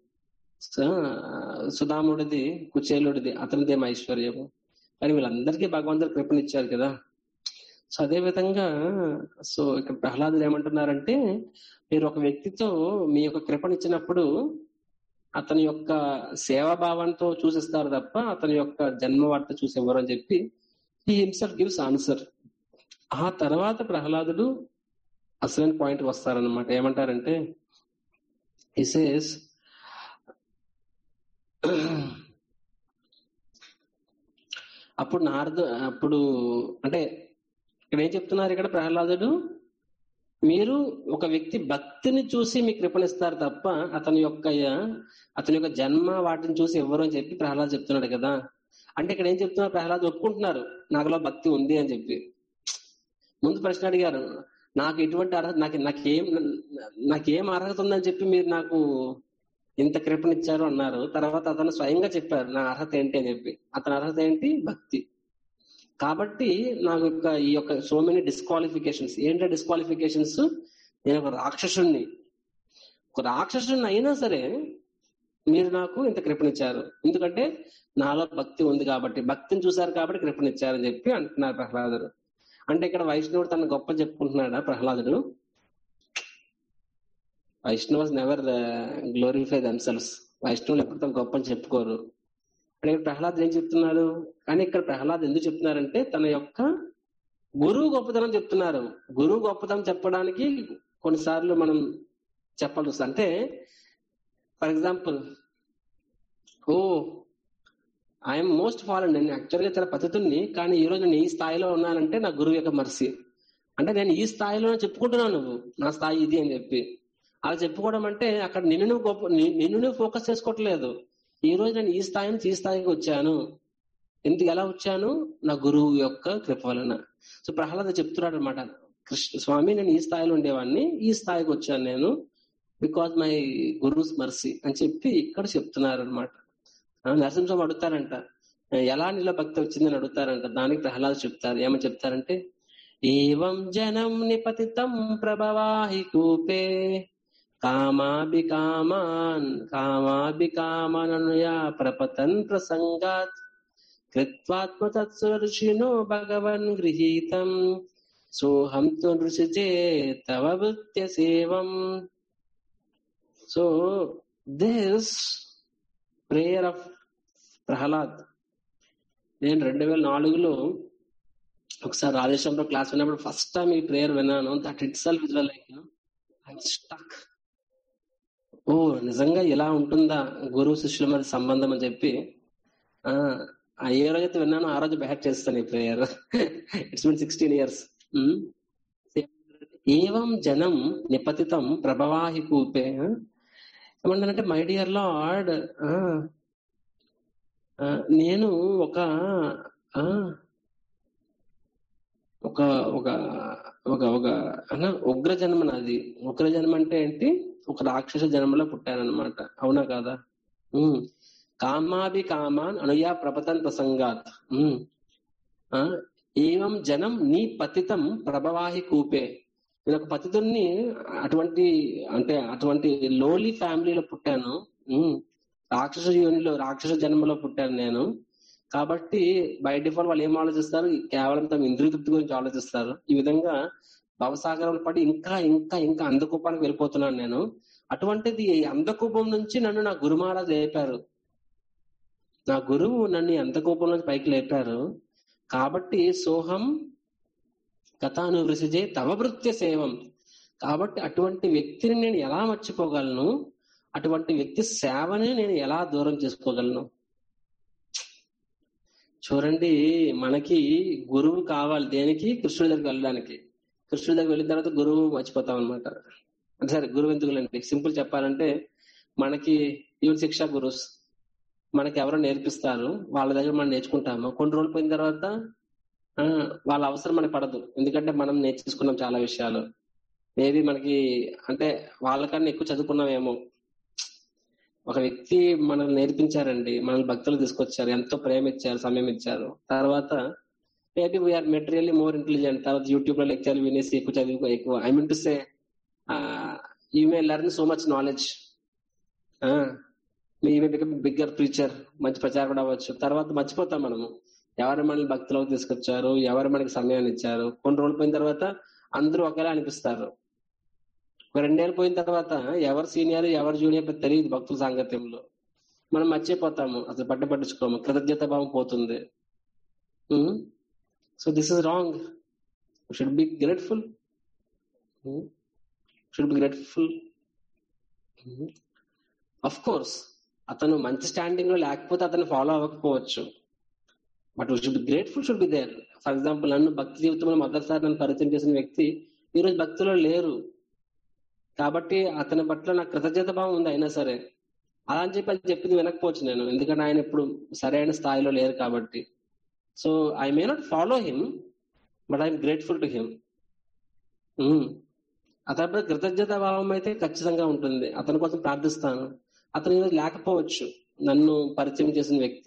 సుధాముడిది కుచేలుడిది అతనిది ఏం ఐశ్వర్యము కానీ వీళ్ళందరికీ భగవంతుడు కృపనిచ్చారు కదా సో అదే విధంగా సో ఇక్కడ ప్రహ్లాదులు ఏమంటున్నారంటే మీరు ఒక వ్యక్తితో మీ యొక్క కృపనిచ్చినప్పుడు అతని యొక్క సేవాభావంతో చూసిస్తారు తప్ప అతని యొక్క జన్మ వార్త చూసి ఎవరు అని చెప్పి ఈ హిమ్సెల్ఫ్ గివ్స్ ఆన్సర్ ఆ తర్వాత ప్రహ్లాదుడు అసలైన పాయింట్ వస్తారనమాట ఏమంటారంటే ఇసేస్ అప్పుడు నారదు అప్పుడు అంటే ఇక్కడ ఏం చెప్తున్నారు ఇక్కడ ప్రహ్లాదుడు మీరు ఒక వ్యక్తి భక్తిని చూసి మీకు కృపణిస్తారు తప్ప అతని యొక్క అతని యొక్క జన్మ వాటిని చూసి ఎవరు అని చెప్పి ప్రహ్లాద్ చెప్తున్నాడు కదా అంటే ఇక్కడ ఏం చెప్తున్నారు ప్రహ్లాద్ ఒప్పుకుంటున్నారు నాకులో భక్తి ఉంది అని చెప్పి ముందు ప్రశ్న అడిగారు నాకు ఎటువంటి అర్హత నాకు నాకేం నాకేం అర్హత ఉందని చెప్పి మీరు నాకు ఇంత కృపనిచ్చారు అన్నారు తర్వాత అతను స్వయంగా చెప్పారు నా అర్హత ఏంటి అని చెప్పి అతని అర్హత ఏంటి భక్తి కాబట్టి నాకు యొక్క ఈ యొక్క సో మెనీ డిస్క్వాలిఫికేషన్స్ ఏంటంటే డిస్క్వాలిఫికేషన్స్ నేను ఒక రాక్షసుణ్ణి ఒక రాక్షసుని అయినా సరే మీరు నాకు ఇంత కృపణిచ్చారు ఎందుకంటే నాలో భక్తి ఉంది కాబట్టి భక్తిని చూశారు కాబట్టి కృపణిచ్చారని చెప్పి అంటున్నారు ప్రహ్లాదుడు అంటే ఇక్కడ వైష్ణవుడు తన గొప్ప చెప్పుకుంటున్నాడా ప్రహ్లాదుడు వైష్ణవస్ నెవర్ గ్లోరిఫై దెమ్సెల్స్ వైష్ణవులు ఎప్పుడు తన గొప్ప అని చెప్పుకోరు అంటే ఇక్కడ ప్రహ్లాద్ ఏం చెప్తున్నారు కానీ ఇక్కడ ప్రహ్లాద్ ఎందుకు చెప్తున్నారంటే తన యొక్క గురువు గొప్పతనం చెప్తున్నారు గురువు గొప్పతనం చెప్పడానికి కొన్నిసార్లు మనం చెప్పాల్సి వస్తుంది అంటే for example oh I'm most fallen నేను యాక్చువల్గా చాలా పద్ధతుల్ని కానీ ఈ రోజు నేను ఈ స్థాయిలో ఉన్నానంటే నా గురువు యొక్క మర్సీ అంటే నేను ఈ స్థాయిలో చెప్పుకుంటున్నాను నువ్వు నా స్థాయి ఇది అని చెప్పి అలా చెప్పుకోవడం అంటే అక్కడ నిన్ను నువ్వు గొప్ప ని- నిన్ను నువ్వు ఫోకస్ చేసుకోవట్లేదు ఈ రోజు నేను ఈ స్థాయి నుంచి ఈ స్థాయికి వచ్చాను ఎందుకు ఎలా వచ్చాను నా గురువు యొక్క కృప వలన సో ప్రహ్లాద చెప్తున్నాడు అనమాట కృష్ణ స్వామి నేను ఈ స్థాయిలో ఉండేవాడిని ఈ స్థాయికి వచ్చాను నేను బికాజ్ మై గురుస్ మర్సీ అని చెప్పి ఇక్కడ చెప్తున్నారు అనమాట నరసింహస్వామి అడుగుతారంట ఎలా నీలో భక్తి వచ్చిందని అడుగుతారంట దానికి ప్రహ్లాద్ చెప్తారు ఏమని చెప్తారంటే ఏవం జనం నిపతితం ప్రభవాహి కూపే కామాభి కామాన్ కామాభి కామాననుయా ప్రపతన్ ప్రసంగాత్ కృత్వాత్మ తత్సర్షినో భగవన్ గృహీతం సోహం తు నృషిజే తవ వృత్య సేవం so this prayer of Prahlad నేను రెండు వేల నాలుగులో ఒకసారి రాజేశ్వరంలో క్లాస్ విన్నప్పుడు ఫస్ట్ టైం ఈ ప్రేయర్ విన్నాను that itself is like stuck oh నిజంగా ఇలా ఉంటుందా గురువు శిష్యుల మధ్య సంబంధం అని చెప్పి ఆ ఆ ఏ రోజైతే విన్నానో ఆ రోజు బ్యాట్ చేస్తాను ఈ prayer it's been sixteen years ఏవం జనం నిపతితం ప్రభవాహి కూపే ఏమంటానంటే మై డియర్ లార్డ్ నేను ఒక ఆ, ఒక ఒక ఒక ఒక అన్న ఉగ్ర జన్మ నాది ఉగ్ర జన్మ అంటే ఏంటి ఒక రాక్షస జన్మలో పుట్టానన్నమాట అవునా కాదా ఉమ్. కామాభి కామాన్ అనుయా ప్రపతన్ ప్రసంగాత్ ఉమ్. ఆ, ఏవం జనం నీ పతితం ప్రభవాహి కూపే నేను ఒక పతితుల్ని అటువంటి అంటే అటువంటి లోలీ ఫ్యామిలీలో పుట్టాను ఉమ్. రాక్షస యోనిలో రాక్షస జన్మలో పుట్టాను నేను కాబట్టి బై డిఫాల్ట్ వాళ్ళు ఏం ఆలోచిస్తారు కేవలం తమ ఇంద్రియ తృప్తి గురించి ఆలోచిస్తారు ఈ విధంగా భవసాగరంలో పడి ఇంకా ఇంకా ఇంకా అందకూపానికి వెళ్ళిపోతున్నాను నేను అటువంటిది ఈ అందకూపం నుంచి నన్ను నా గురు మహారాజ్ లేపారు నా గురువు నన్ను ఈ అందకూపం నుంచి పైకి లేపారు కాబట్టి సోహం కథానువృషిజే తవ వృత్య సేవం కాబట్టి అటువంటి వ్యక్తిని నేను ఎలా మర్చిపోగలను అటువంటి వ్యక్తి సేవని నేను ఎలా దూరం చేసుకోగలను చూడండి మనకి గురువు కావాలి దేనికి కృష్ణుడి దగ్గరికి వెళ్ళడానికి కృష్ణుడి దగ్గర వెళ్ళిన తర్వాత గురువు మర్చిపోతాం అనమాట అంటే సరే గురువు ఎందుకులండి సింపుల్ చెప్పాలంటే మనకి ఈవెన్ శిక్షా గురుస్ మనకి ఎవరో నేర్పిస్తారు వాళ్ళ దగ్గర మనం నేర్చుకుంటాము కొన్ని రోజులు పోయిన తర్వాత ఆ, వాళ్ళ అవసరం మనకి పడదు ఎందుకంటే మనం నేర్చుకున్నాం చాలా విషయాలు మేబీ మనకి అంటే వాళ్ళకన్నా ఎక్కువ చదువుకున్నామేమో ఒక వ్యక్తి మనల్ని నేర్పించారండి మనల్ని భక్తులు తీసుకొచ్చారు ఎంతో ప్రేమ ఇచ్చారు సమయం ఇచ్చారు తర్వాత maybe we're materially more intelligent తర్వాత యూట్యూబ్ లో లెక్చర్లు వినేసి ఎక్కువ చదువుకో ఎక్కువ I mean to say you may learn so much knowledge మీ బిగ్గర్ ప్రీచర్ మంచి ప్రచారం అవ్వచ్చు తర్వాత మర్చిపోతాం మనము ఎవరు మనల్ని భక్తులకు తీసుకొచ్చారు ఎవరు మనకి సమయాన్ని ఇచ్చారు కొన్ని రోజులు పోయిన తర్వాత అందరూ ఒకేలా అనిపిస్తారు ఒక రెండేళ్ళు పోయిన తర్వాత ఎవరు సీనియర్ ఎవరు జూనియర్ తెలియదు భక్తుల సాంగత్యంలో మనం మర్చిపోతాము అసలు పట్టు పట్టించుకోము కృతజ్ఞత భావం పోతుంది so this is wrong should be grateful should be grateful of course అతను మంచి స్టాండింగ్ లో లేకపోతే అతను ఫాలో అవ్వకపోవచ్చు but should be grateful should be there for example నన్ను భక్తి జీవితంలో మొదటిసారి నన్ను పరిచయం చేసిన వ్యక్తి ఈ రోజు భక్తిలో లేరు కాబట్టి అతని పట్ల నాకు కృతజ్ఞత భావం ఉంది అయినా సరే అలా అని చెప్పి అది చెప్పింది వినకపోవచ్చు నేను ఎందుకంటే ఆయన ఇప్పుడు సరైన స్థాయిలో లేరు కాబట్టి so I may not follow him but I'm grateful to him అతని కృతజ్ఞత భావం అయితే ఖచ్చితంగా ఉంటుంది అతని కోసం ప్రార్థిస్తాను అతను ఈరోజు లేకపోవచ్చు నన్ను పరిచయం చేసిన వ్యక్తి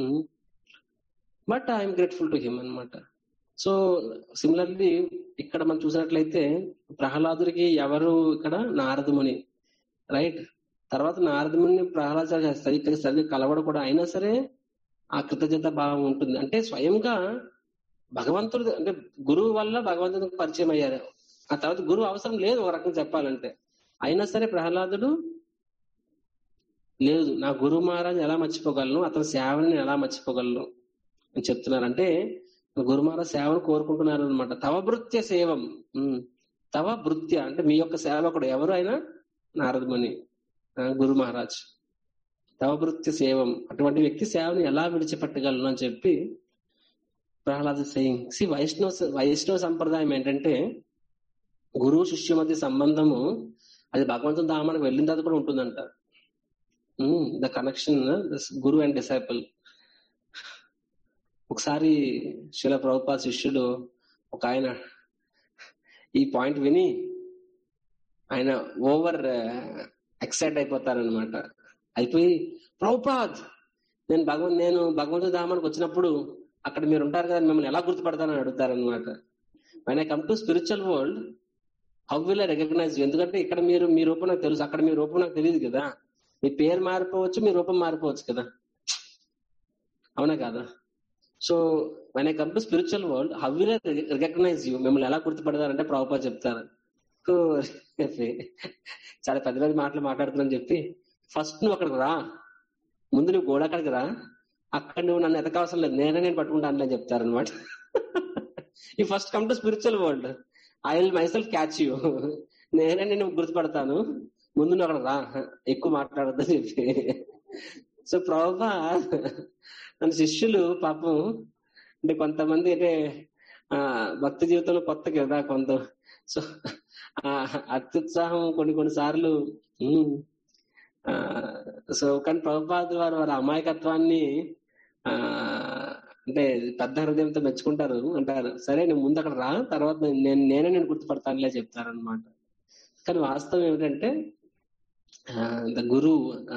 but I'm grateful to him అనమాట సో సిమిలర్లీ ఇక్కడ మనం చూసినట్లయితే ప్రహ్లాదుడికి ఎవరు ఇక్కడ నారదముని రైట్ తర్వాత నారదముని ప్రహ్లాద సరిగ్గా సరిగ్గా కలవడం కూడా అయినా సరే ఆ కృతజ్ఞత భావం ఉంటుంది అంటే స్వయంగా భగవంతుడు అంటే గురువు వల్ల భగవంతుడికి పరిచయం అయ్యారు ఆ తర్వాత గురువు అవసరం లేదు ఒక రకంగా చెప్పాలంటే అయినా సరే ప్రహ్లాదుడు లేదు నా గురువు మహారాజ్ ఎలా మర్చిపోగలను అతని సేవని ఎలా మర్చిపోగలను అని చెప్తున్నారు అంటే గురు మహారాజ్ సేవను కోరుకుంటున్నారు అనమాట తవ భృత్య సేవం ఉమ్. తవ భృత్య అంటే మీ యొక్క సేవకుడు ఎవరు అయినా నారదముని ఆ, గురు మహారాజ్ తవ భృత్య సేవం అటువంటి వ్యక్తి సేవను ఎలా విడిచిపెట్టగలను అని చెప్పి ప్రహ్లాద సెయింగ్ సి వైష్ణవ వైష్ణవ సంప్రదాయం ఏంటంటే గురువు శిష్యు మధ్య సంబంధము అది భగవంతుని ధామానికి వెళ్ళిన తర్వాత కూడా ఉంటుందంట the connection guru and disciple ఒకసారి శిల ప్రభుపాద శిష్యుడు ఒక ఆయన ఈ పాయింట్ విని ఆయన ఓవర్ ఎక్సైట్ అయిపోతారనమాట అయిపోయి ప్రభుపాద్ నేను భగవంత్ నేను భగవంతు ధామానికి వచ్చినప్పుడు అక్కడ మీరు ఉంటారు కదా మిమ్మల్ని ఎలా గుర్తుపడతానని అడుగుతారనమాట when I come to spiritual world how will I recognize ఎందుకంటే ఇక్కడ మీరు మీ రూపం నాకు తెలుసు అక్కడ మీ రూపం నాకు తెలియదు కదా మీ పేరు మారిపోవచ్చు మీ రూపం మారిపోవచ్చు కదా అవునా కాదా so when I come to spiritual world how will I recognize you మిమ్మల్ని ఎలా గుర్తుపడతారంటే ప్రభుపా చెప్తారు సో, చాలా పెద్ద పెద్ద మాటలు మాట్లాడుతున్నాను చెప్పి ఫస్ట్ నువ్వు అక్కడికి రా ముందు నువ్వు గోడ అక్కడికి రా అక్కడ నువ్వు నన్ను ఎతకవసరం లేదు నేనే నేను పట్టుకుంటాను అని చెప్తారనమాట ఈ first come to spiritual world I will myself catch you నేనే నేను గుర్తుపడతాను ముందు నువ్వు అక్కడ రా ఎక్కువ మాట్లాడద్దని చెప్పి సో ప్రభా మన శిష్యులు పాపం అంటే కొంతమంది అంటే ఆ భక్తి జీవితంలో కొత్త కదా కొంత సో ఆ అత్యుత్సాహం కొన్ని కొన్ని సార్లు ఉమ్, ఆ సో కానీ ప్రభుపాద వారు వారి అమాయకత్వాన్ని ఆ అంటే పెద్ద హృదయంతో మెచ్చుకుంటారు అంటారు సరే నువ్వు ముందు అక్కడ రా తర్వాత నేను నేనే నేను గుర్తుపడతానులే చెప్తారు అనమాట కానీ వాస్తవం ఏమిటంటే the guru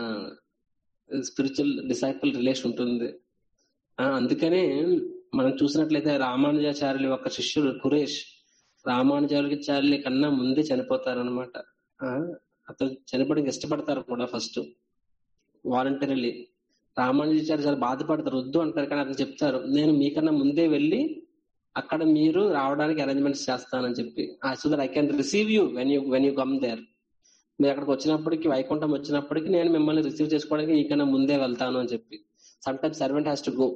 spiritual disciple relation ఉంటుంది ఆ, అందుకనే మనం చూసినట్లయితే రామానుజాచార్యుల యొక్క శిష్యుడు కురేష్ రామానుజాచార్యుల కన్నా ముందే చనిపోతారనమాట అతను చనిపోవడానికి ఇష్టపడతారు కూడా ఫస్ట్ వాలంటరీలీ రామానుజాచార్య చాలా బాధపడతారు వద్దు అంటారు కానీ అతను చెప్తారు నేను మీకన్నా ముందే వెళ్ళి అక్కడ మీరు రావడానికి అరేంజ్మెంట్స్ చేస్తానని చెప్పి so that I can receive you when you when you come there మీరు అక్కడికి వచ్చినప్పటికి వైకుంఠం వచ్చినప్పటికి నేను మిమ్మల్ని రిసీవ్ చేసుకోవడానికి మీకన్నా ముందే వెళ్తాను అని చెప్పి some time servant has to go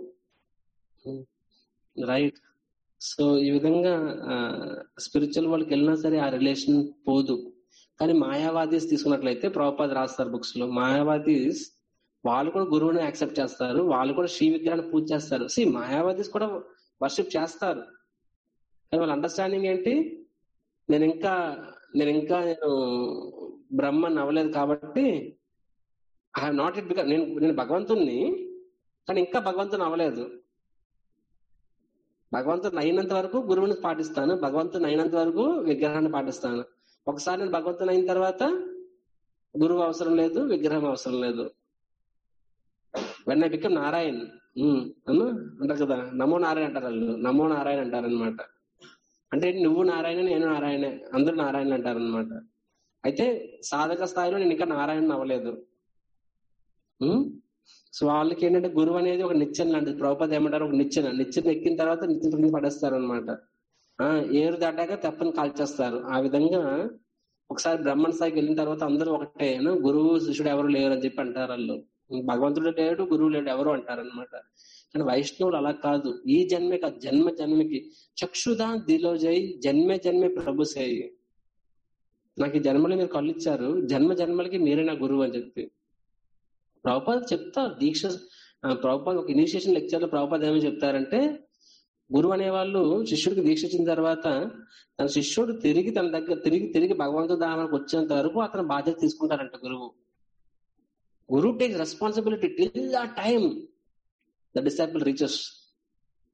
right సో ఈ విధంగా స్పిరిచువల్ వాళ్ళకి వెళ్ళినా సరే ఆ రిలేషన్ పోదు కానీ మాయావాదీస్ తీసుకున్నట్లయితే ప్రభుపాద రాస్తారు బుక్స్ లో మాయావాదీస్ వాళ్ళు కూడా గురువుని యాక్సెప్ట్ చేస్తారు వాళ్ళు కూడా శ్రీ విగ్రహాన్ని పూజ చేస్తారు సి మాయావాదీస్ కూడా వర్షిప్ చేస్తారు కానీ వాళ్ళ అండర్స్టాండింగ్ ఏంటి నేను ఇంకా నేను ఇంకా నేను బ్రహ్మన్ అవ్వలేదు కాబట్టి I have not it become నేను నేను భగవంతుణ్ణి కానీ ఇంకా భగవంతుని అవ్వలేదు భగవంతుని అయినంత వరకు గురువుని పాటిస్తాను భగవంతుని అయినంత వరకు విగ్రహాన్ని పాటిస్తాను ఒకసారి నేను భగవంతుని అయిన తర్వాత గురువు అవసరం లేదు విగ్రహం అవసరం లేదు when I become Narayan um, అమ్మా అంటారు కదా నమో నారాయణ అంటారు వాళ్ళు నమో నారాయణ అంటారు అనమాట అంటే నువ్వు నారాయణ నేను నారాయణ అందరూ నారాయణ అంటారు అనమాట అయితే సాధక స్థాయిలో నేను ఇంకా నారాయణ అవ్వలేదు ఉమ్, సో వాళ్ళకి ఏంటంటే గురువు అనేది ఒక నిచ్చెన లాంటిది ప్రభుపద ఏమంటారు ఒక నిచ్చెన నిచ్చెన ఎక్కిన తర్వాత నిచ్చెన కింద పడేస్తారు అనమాట ఆ ఏరు దాటాక తెప్పని కాల్చేస్తారు ఆ విధంగా ఒకసారి బ్రహ్మణ స్థాయికి వెళ్ళిన తర్వాత అందరూ ఒకటే ఏనా? గురువు శిష్యుడు ఎవరు లేరు అని చెప్పి అంటారు వాళ్ళు భగవంతుడు లేడు గురువు లేడు ఎవరు అంటారు అనమాట కానీ వైష్ణవులు అలా కాదు ఈ జన్మే కాదు జన్మ జన్మకి చక్షుదా దిలో జై జన్మే జన్మే ప్రభు సేయి నాకు ఈ జన్మలో మీరు కళ్ళు ఇచ్చారు జన్మ జన్మలకి మీరే నా గురువు అని చెప్పి ప్రభుపాద చెప్తారు దీక్ష ఆ, ప్రభుపాద ఒక ఇనిషియేషన్ లెక్చర్ లో ప్రభుపాద ఏమని చెప్తారంటే గురువు అనేవాళ్ళు శిష్యుడికి దీక్ష ఇచ్చిన తర్వాత తన శిష్యుడు తిరిగి తన దగ్గర తిరిగి తిరిగి భగవంతుడు దానికి వచ్చేంత వరకు అతను బాధ్యత తీసుకుంటారంట గురువు గురువు takes responsibility till a time the disciple reaches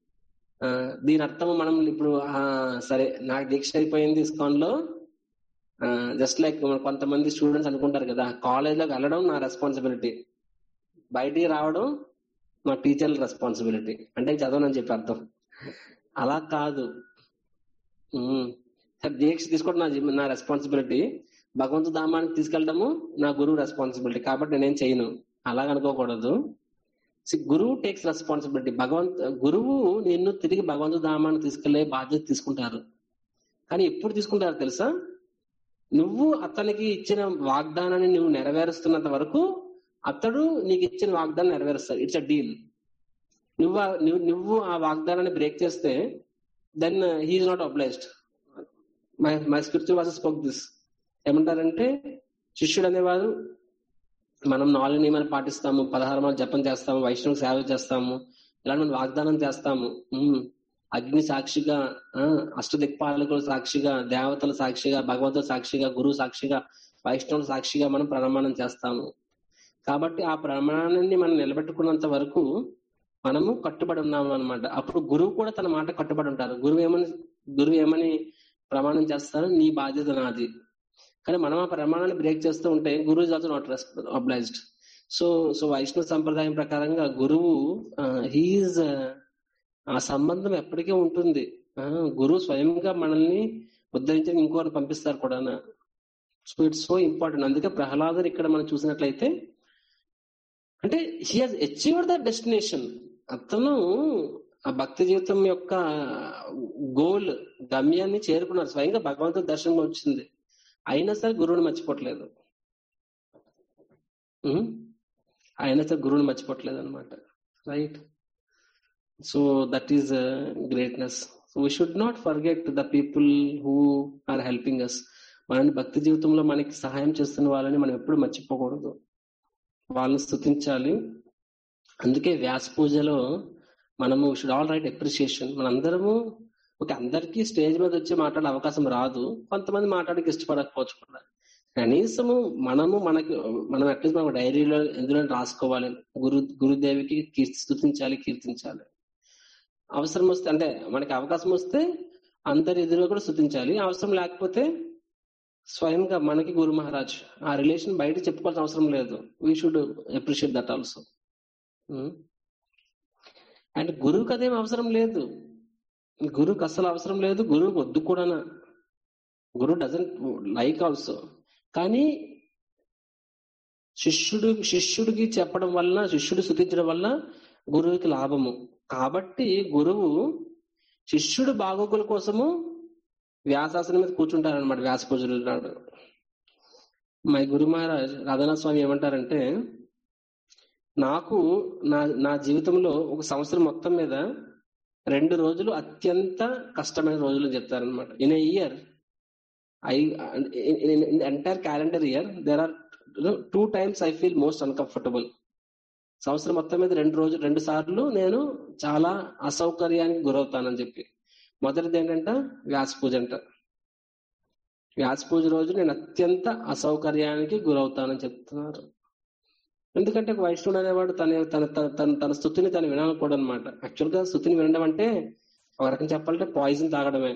దీని అర్థం మనం ఇప్పుడు ఆ, సరే నాకు దీక్ష అయిపోయింది ఇస్కాన్ లో జస్ట్ లైక్ కొంతమంది స్టూడెంట్స్ అనుకుంటారు కదా కాలేజ్ లోకి వెళ్ళడం నా రెస్పాన్సిబిలిటీ బయటికి రావడం మా టీచర్ల రెస్పాన్సిబిలిటీ అంటే చదవనని చెప్పి అర్థం అలా కాదు ఉమ్. సరే, దీక్ష తీసుకోవడం నా జీ- నా రెస్పాన్సిబిలిటీ భగవంతు ధామానికి తీసుకెళ్ళడము నా గురువు రెస్పాన్సిబిలిటీ కాబట్టి నేనేం చేయను అలాగ అనుకోకూడదు See, గురువు టేక్స్ రెస్పాన్సిబిలిటీ భగవంత్ గురువు నిన్ను తిరిగి భగవంతు ధామానికి తీసుకెళ్లే బాధ్యత తీసుకుంటారు కానీ ఎప్పుడు తీసుకుంటారు తెలుసా నువ్వు అతనికి ఇచ్చిన వాగ్దానాన్ని నువ్వు నెరవేరుస్తున్నంత వరకు అతడు నీకు ఇచ్చిన వాగ్దానం నెరవేరుస్తాడు ఇట్స్ అ డీల్ నువ్వు ఆ- నువ్వు నువ్వు ఆ వాగ్దానాన్ని బ్రేక్ చేస్తే then he is not obliged my my spiritual వాసెస్ స్పోక్ దిస్ ఏమంటారంటే శిష్యుడు అనేవారు మనం నాలుగు నియమాలు పాటిస్తాము పదహారు మాలు జపం చేస్తాము వైష్ణవ సేవ చేస్తాము ఇలా మనం వాగ్దానం చేస్తాము ఉమ్, అగ్ని సాక్షిగా ఆ, అష్టదిక్పాలకుల సాక్షిగా దేవతల సాక్షిగా భగవంతుల సాక్షిగా గురువు సాక్షిగా వైష్ణవుల సాక్షిగా మనం ప్రమాణం చేస్తాము కాబట్టి ఆ ప్రమాణాన్ని మనం నిలబెట్టుకున్నంత వరకు మనము కట్టుబడి ఉన్నాము అనమాట అప్పుడు గురువు కూడా తన మాట కట్టుబడి ఉంటారు గురువు ఏమని గురువు ఏమని ప్రమాణం చేస్తారు నీ బాధ్యత నాది కానీ మనం ఆ ప్రమాణాన్ని బ్రేక్ చేస్తూ ఉంటే గురువు is also not obliged so so Vaishnava సంప్రదాయం ప్రకారంగా గురువు హీఈస్ ఆ సంబంధం ఎప్పటికీ ఉంటుంది ఆ, గురువు స్వయంగా మనల్ని ఉద్ధరించి ఇంకోటి పంపిస్తారు కూడా సో ఇట్స్ సో ఇంపార్టెంట్ అందుకే ప్రహ్లాదర్ ఇక్కడ మనం చూసినట్లయితే అంటే he has achieved the destination అతను ఆ భక్తి జీవితం యొక్క గోల్ గమ్యాన్ని చేరుకున్నారు స్వయంగా భగవంతుడి దర్శనం వచ్చింది అయినా సరే గురువుని మర్చిపోవట్లేదు ఉం? అయినా సరే గురువుని మర్చిపోవట్లేదు అనమాట right so that is greatness so we should not forget the people who are helping us మనని భక్తి జీవితంలో మనకి సహాయం చేస్తున్న వాళ్ళని మనం ఎప్పుడు మర్చిపోకూడదు వాళ్ళని స్థుతించాలి అందుకే వ్యాస పూజలో మనము షుడ్ ఆల్ రైట్ అప్రిషియేషన్ మనందరము ఓకే అందరికీ స్టేజ్ మీద వచ్చి మాట్లాడే అవకాశం రాదు కొంతమంది మాట్లాడడానికి ఇష్టపడకపోవచ్చు కూడా కనీసము మనము మనకి మనం అట్లీస్ట్ మన డైరీలో ఎందులో రాసుకోవాలి గురు గురుదేవికి కీర్తి స్థుతించాలి కీర్తించాలి అవసరం వస్తే అంటే మనకి అవకాశం వస్తే అందరి ఎదురుగా కూడా స్థుతించాలి అవసరం లేకపోతే స్వయంగా మనకి గురు మహారాజ్ ఆ రిలేషన్ బయట చెప్పుకోవాల్సిన అవసరం లేదు we should appreciate that also and గురువుకి అదేం అవసరం లేదు గురువుకి అసలు అవసరం లేదు గురువుకి వద్దు కూడా గురువు డజంట్ లైక్ ఆల్సో కానీ శిష్యుడు శిష్యుడికి చెప్పడం వల్ల శిష్యుడు స్థుతించడం వల్ల గురువుకి లాభము కాబట్టి గురువు శిష్యుడు బాగోగుల కోసము వ్యాసాసనం మీద కూర్చుంటారనమాట వ్యాస పూజలు నాడు మై గురు మహారాజ్ రాధానాథ స్వామి ఏమంటారంటే నాకు నా నా జీవితంలో ఒక సంవత్సరం మొత్తం మీద రెండు రోజులు అత్యంత కష్టమైన రోజులు చెప్తారనమాట in a year I entire calendar year there are two times I feel most uncomfortable సంవత్సరం మొత్తం మీద రెండు రోజులు రెండు సార్లు నేను చాలా అసౌకర్యానికి గురవుతానని చెప్పి మొదటిది ఏంటంట వ్యాస పూజ అంట వ్యాస పూజ రోజు నేను అత్యంత అసౌకర్యానికి గురవుతానని చెప్తున్నారు ఎందుకంటే ఒక వైష్ణవుడు అనేవాడు తన తన తన తన తన స్థుతిని తను వినాలకూడదు అనమాట యాక్చువల్ గా స్థుతిని వినడం అంటే ఒక రకం చెప్పాలంటే పాయిజన్ తాగడమే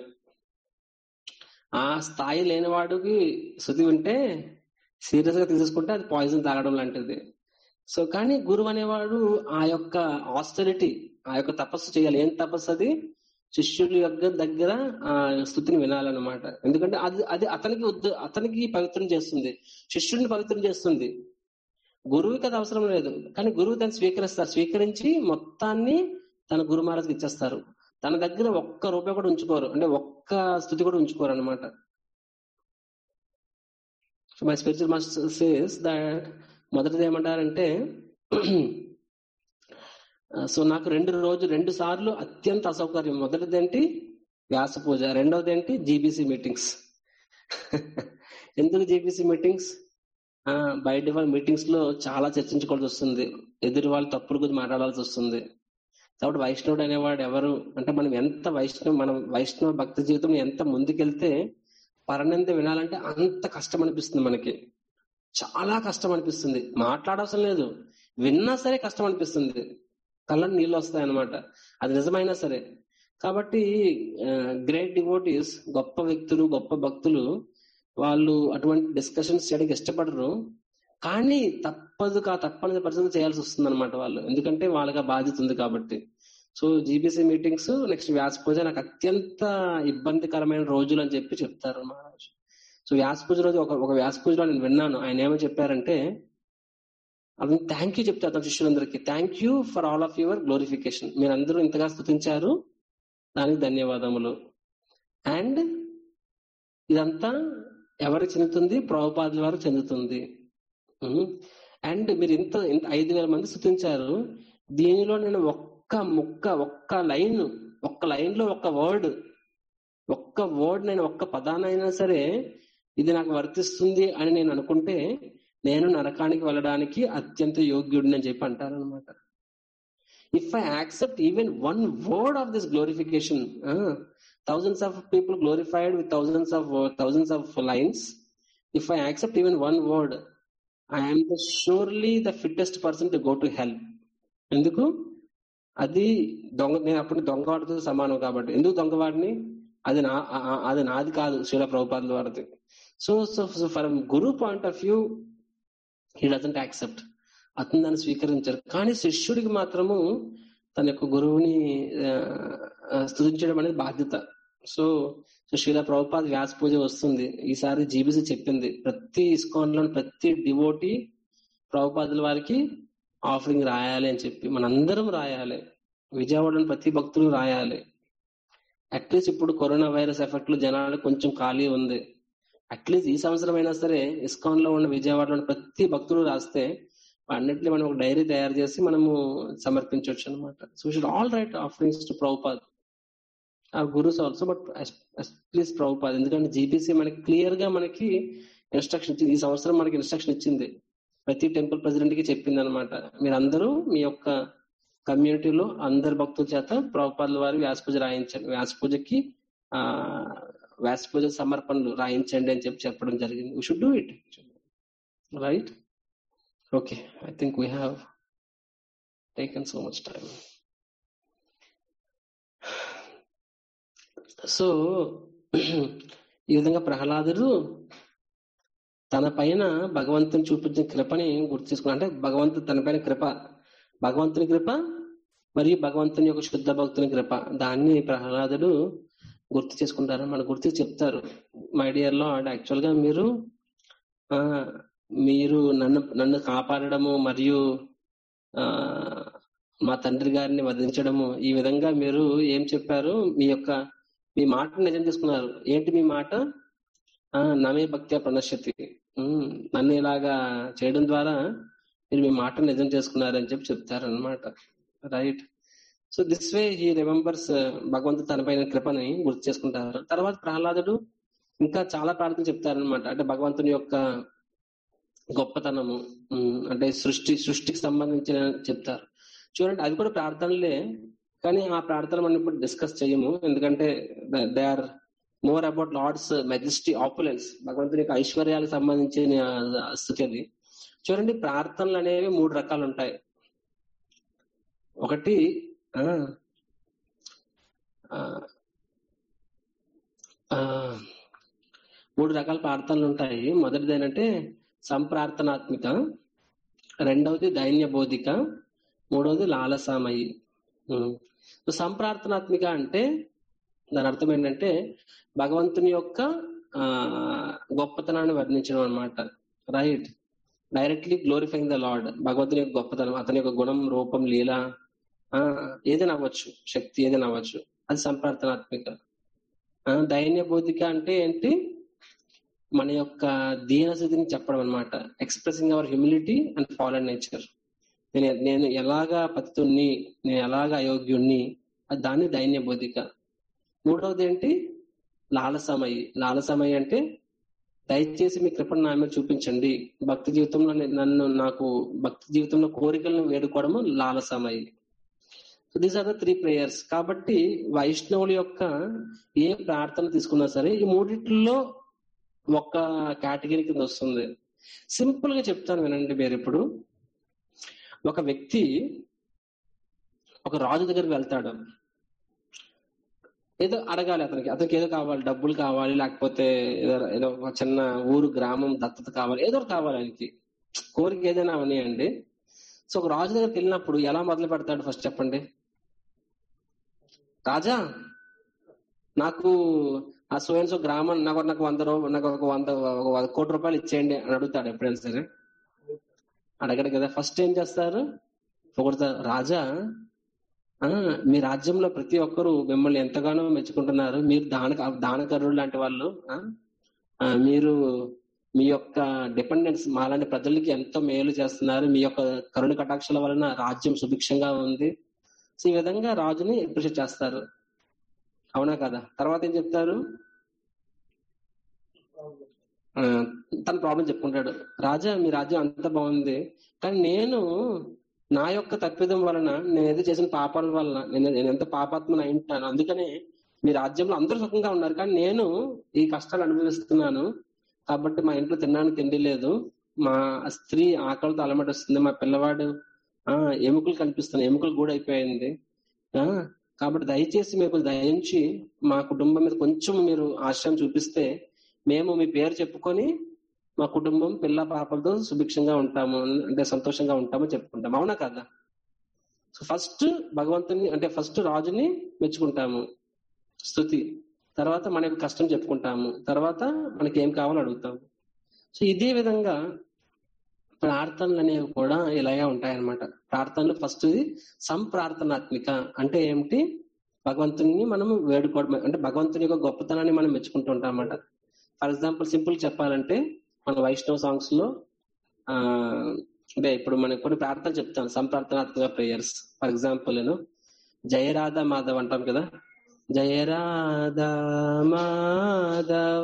ఆ స్థాయి లేనివాడికి స్థుతి వింటే సీరియస్ గా తీసేసుకుంటే అది పాయిజన్ తాగడం లాంటిది సో కానీ గురువు అనేవాడు ఆ యొక్క ఆస్టరిటీ ఆ యొక్క తపస్సు చేయాలి ఏం తపస్సు అది శిష్యుల యొక్క దగ్గర ఆ స్థుతిని వినాలన్నమాట ఎందుకంటే అది అది అతనికి ఉద్ద- అతనికి పవిత్రం చేస్తుంది శిష్యుడిని పవిత్రం చేస్తుంది గురువుకి అది అవసరం లేదు కానీ గురువు దాన్ని స్వీకరిస్తారు స్వీకరించి మొత్తాన్ని తన గురు మహారాజ్కి ఇచ్చేస్తారు తన దగ్గర ఒక్క రూపాయి కూడా ఉంచుకోరు అంటే ఒక్క స్థుతి కూడా ఉంచుకోరు అనమాట so my spiritual master says that మొదటిది ఏమంటారంటే సో నాకు రెండు రోజు రెండు సార్లు అత్యంత అసౌకర్యం మొదటిది ఏంటి వ్యాస పూజ రెండవది ఏంటి జీబీసీ మీటింగ్స్ ఎందుకు జీబీసీ మీటింగ్స్ బయట వాళ్ళ మీటింగ్స్ లో చాలా చర్చించుకోవాల్సి వస్తుంది ఎదురు వాళ్ళు తప్పుల గురించి మాట్లాడాల్సి వస్తుంది కాబట్టి వైష్ణవుడు అనేవాడు ఎవరు అంటే మనం ఎంత వైష్ణవ మనం వైష్ణవ భక్తి జీవితం ఎంత ముందుకెళ్తే పరనంత వినాలంటే అంత కష్టం అనిపిస్తుంది మనకి చాలా కష్టం అనిపిస్తుంది మాట్లాడవసరం లేదు విన్నా సరే కష్టం అనిపిస్తుంది కళ్ళని నీళ్ళు వస్తాయి అనమాట అది నిజమైనా సరే కాబట్టి గ్రేట్ డివోటీస్ గొప్ప వ్యక్తులు గొప్ప భక్తులు వాళ్ళు అటువంటి డిస్కషన్స్ చేయడానికి ఇష్టపడరు కానీ తప్పదు కా తప్పని పరిస్థితి చేయాల్సి వస్తుంది అనమాట వాళ్ళు ఎందుకంటే వాళ్ళకి ఆ బాధ్యత ఉంది కాబట్టి so GBC meetings next Vyasa Puja నాకు అత్యంత ఇబ్బందికరమైన రోజులు అని చెప్పి చెప్తారు మహారాజ్ సో వ్యాస పూజ రోజు ఒక ఒక వ్యాస పూజలో నేను విన్నాను ఆయన ఏమని చెప్పారంటే అతను థ్యాంక్ యూ చెప్తారు తన శిష్యులందరికీ thank you for all of your glorification మీరందరూ ఇంతగా స్థుతించారు దానికి ధన్యవాదములు అండ్ ఇదంతా ఎవరికి చెందుతుంది ప్రభుపాదుల వారికి చెందుతుంది అండ్ మీరు ఇంత ఇంత ఐదు వేల మంది స్థుతించారు దీనిలో నేను ఒక్క ముక్క ఒక్క లైన్ ఒక్క లైన్ లో ఒక్క వర్డ్ ఒక్క వర్డ్ నేను ఒక్క పదానైనా సరే ఇది నాకు వర్తిస్తుంది అని నేను అనుకుంటే నేను నరకానికి వెళ్ళడానికి అత్యంత యోగ్యుడిని అని చెప్పి అంటారనమాట if I accept even one word of this glorification thousands of people glorified with thousands of thousands of lines if I accept even one word I'm the surely the fittest person to go to help ఎందుకు అది దొంగ నేను అప్పుడు దొంగవాడితో సమానం కాబట్టి ఎందుకు దొంగవాడిని అది నా అది నాది కాదు శిల ప్రభుపాదుల వారిది so so for guru point of view he doesn't accept అతను దాన్ని స్వీకరించారు కానీ శిష్యుడికి మాత్రము తన యొక్క గురువుని స్థుతించడం అనేది బాధ్యత సో సో శీల ప్రభుపాద్ వ్యాస పూజ వస్తుంది ఈసారి జీబీసీ చెప్పింది ప్రతి ఇస్కాన్ లో ప్రతి డివోటీ ప్రభుపాదుల వారికి ఆఫరింగ్ రాయాలి అని చెప్పి మనందరం రాయాలి విజయవాడలో ప్రతి భక్తులు రాయాలి అట్లీస్ట్ ఇప్పుడు కరోనా వైరస్ ఎఫెక్ట్ లో జనాలు కొంచెం ఖాళీ ఉంది అట్లీస్ట్ ఈ సంవత్సరం అయినా సరే ఇస్కాన్ లో ఉన్న విజయవాడలో ఉన్న ప్రతి భక్తులు రాస్తే అన్నింటినీ మనం ఒక డైరీ తయారు చేసి మనము సమర్పించవచ్చు అనమాట so should all right offerings to Prabhupada uh gurus also but please Prabhupada ఎందుకంటే జీబీసీ మనకి క్లియర్ గా మనకి ఇన్స్ట్రక్షన్ ఇచ్చింది ఈ సంవత్సరం మనకి ఇన్స్ట్రక్షన్ ఇచ్చింది ప్రతి టెంపుల్ ప్రెసిడెంట్ కి చెప్పింది అనమాట మీరందరూ మీ యొక్క కమ్యూనిటీలో అందరి భక్తుల చేత ప్రభుపాదుల వారి వ్యాస పూజ రాయించండి వ్యాస పూజకి ఆ వ్యాస పూజ సమర్పణలు రాయించండి అని చెప్పి చెప్పడం జరిగింది we should do it right okay I think we have taken so much time so ఈ విధంగా ప్రహ్లాదుడు తన పైన భగవంతుని చూపించిన కృపని గుర్తు చేసుకున్నా అంటే భగవంతుడు తన పైన కృప భగవంతుని కృప మరియు భగవంతుని యొక్క శుద్ధ భక్తుని కృప దాన్ని ప్రహ్లాదుడు గుర్తు చేసుకుంటారు మన గుర్తు చెప్తారు మై డియర్ లో యాక్చువల్ గా మీరు ఆ మీరు నన్ను నన్ను కాపాడడము మరియు ఆ మా తండ్రి గారిని వధించడము ఈ విధంగా మీరు ఏం చెప్పారు మీ యొక్క మీ మాట నిజం చేసుకున్నారు ఏంటి మీ మాట ఆ నమే భక్త్యా ప్రణశ్యతి నన్ను ఇలాగా చేయడం ద్వారా మీరు మీ మాట నిజం చేసుకున్నారని చెప్పి చెప్తారు అనమాట right so this way he remembers భగవంతుడు తన పైన కృపని గుర్తు చేసుకుంటారు తర్వాత ప్రహ్లాదుడు ఇంకా చాలా ప్రార్థన చెప్తారనమాట అంటే భగవంతుని యొక్క గొప్పతనము అంటే సృష్టి సృష్టికి సంబంధించిన చెప్తారు చూడండి అది కూడా ప్రార్థనలే కానీ ఆ ప్రార్థన మనం ఇప్పుడు డిస్కస్ చేయము ఎందుకంటే they are more about lord's majesty opulence భగవంతుని యొక్క ఐశ్వర్యాలకు సంబంధించిన స్థితి అది చూడండి ప్రార్థనలు అనేవి మూడు రకాలు ఉంటాయి ఒకటి మూడు రకాల ప్రార్థనలు ఉంటాయి మొదటిది ఏంటంటే సంప్రార్థనాత్మిక రెండవది దైన్య బోధిక మూడవది లాలసామయి సంప్రార్థనాత్మిక అంటే దాని అర్థం ఏంటంటే భగవంతుని యొక్క ఆ గొప్పతనాన్ని వర్ణించడం అనమాట right directly glorifying the lord భగవంతుని యొక్క గొప్పతనం అతని యొక్క గుణం రూపం లీల ఆ ఏదైనా అవ్వచ్చు శక్తి ఏదైనా అవ్వచ్చు అది సంప్రార్థనాత్మిక దైన్య బోధిక అంటే ఏంటి మన యొక్క దీనస్థితిని చెప్పడం అనమాట expressing our humility and fallen nature నేను నేను ఎలాగా పతితుణ్ణి నేను ఎలాగా అయోగ్యుణ్ణి అది దాన్ని దైన్య బోధిక మూడవది ఏంటి లాలసమయి లాలసమయి అంటే దయచేసి మీ కృపను నా మీద చూపించండి భక్తి జీవితంలో నన్ను నాకు భక్తి జీవితంలో కోరికలను వేడుకోవడము లాలసమయి so these are the three prayers కాబట్టి వైష్ణవుల యొక్క ఏ ప్రార్థన తీసుకున్నా సరే ఈ మూడిట్లో ఒక కేటగిరీ కింద వస్తుంది సింపుల్ గా చెప్తాను వినండి మీరు ఇప్పుడు ఒక వ్యక్తి ఒక రాజు దగ్గరికి వెళ్తాడు ఏదో అడగాలి అతనికి అతనికి ఏదో కావాలి డబ్బులు కావాలి లేకపోతే ఏదో ఏదో ఒక చిన్న ఊరు గ్రామం దత్తత కావాలి ఏదో ఒకటి కావాలి ఆయనకి కోరిక ఏదైనా అవనియండి సో ఒక రాజు దగ్గరికి వెళ్ళినప్పుడు ఎలా మొదలు పెడతాడు ఫస్ట్ చెప్పండి రాజా నాకు ఆ సోయన్సో గ్రామం నాకు నాకు వంద రూ నాకు ఒక వంద ఒక వంద కోటి రూపాయలు ఇచ్చేయండి అని అడుగుతాడు ఎప్పుడైనా సరే అడగడు కదా ఫస్ట్ ఏం చేస్తారు పొగుడతారు రాజా ఆ మీ రాజ్యంలో ప్రతి ఒక్కరు మిమ్మల్ని ఎంతగానో మెచ్చుకుంటున్నారు మీరు దాన దానకరులు లాంటి వాళ్ళు ఆ ఆ, మీరు మీ యొక్క డిపెండెన్స్ మాలాంటి ప్రజలకి ఎంతో మేలు చేస్తున్నారు మీ యొక్క కరుణ కటాక్షల వలన రాజ్యం సుభిక్షంగా ఉంది సో ఈ విధంగా రాజుని అప్రిషియేట్ చేస్తారు అవునా కదా తర్వాత ఏం చెప్తారు ఆ, తన ప్రాబ్లం చెప్పుకుంటాడు రాజా మీ రాజ్యం అంత బాగుంది కానీ నేను నా యొక్క తప్పిదం వలన నేను ఏదో చేసిన పాపాల వలన నేను నేను ఎంత పాపాత్మను అయి ఉంటాను అందుకనే మీ రాజ్యంలో అందరూ సుఖంగా ఉన్నారు కానీ నేను ఈ కష్టాలు అనుభవిస్తున్నాను కాబట్టి మా ఇంట్లో తినడానికి తిండి లేదు మా స్త్రీ ఆకలితో అలమటిస్తుంది మా పిల్లవాడు ఆ ఎముకలు కనిపిస్తున్నాయి ఎముకలు కూడా అయిపోయింది ఆ కాబట్టి దయచేసి మీరు కొంచెం దయించి మా కుటుంబం మీద కొంచెం మీరు ఆశ్రయం చూపిస్తే మేము మీ పేరు చెప్పుకొని మా కుటుంబం పిల్ల పాపలతో సుభిక్షంగా ఉంటాము అంటే సంతోషంగా ఉంటాము చెప్పుకుంటాము అవునా కదా సో ఫస్ట్ భగవంతుని అంటే ఫస్ట్ రాజుని మెచ్చుకుంటాము స్థుతి తర్వాత మన యొక్క కష్టం చెప్పుకుంటాము తర్వాత మనకి ఏం కావాలో అడుగుతాము సో ఇదే విధంగా ప్రార్థనలు అనేవి కూడా ఇలాగే ఉంటాయన్నమాట ప్రార్థనలు ఫస్ట్ సంప్రార్థనాత్మిక అంటే ఏమిటి భగవంతుని మనం వేడుకోవడం అంటే భగవంతుని యొక్క గొప్పతనాన్ని మనం మెచ్చుకుంటూ ఉంటాం అన్నమాట ఫర్ ఎగ్జాంపుల్ సింపుల్ చెప్పాలంటే మన వైష్ణవ సాంగ్స్ లో ఆ అంటే ఇప్పుడు మనకి కొన్ని ప్రార్థనలు చెప్తాను సంప్రార్థనాత్మక ప్రేయర్స్ ఫర్ ఎగ్జాంపుల్ నేను జయరాధ మాధవ్ అంటాం కదా జయరాధ మాధవ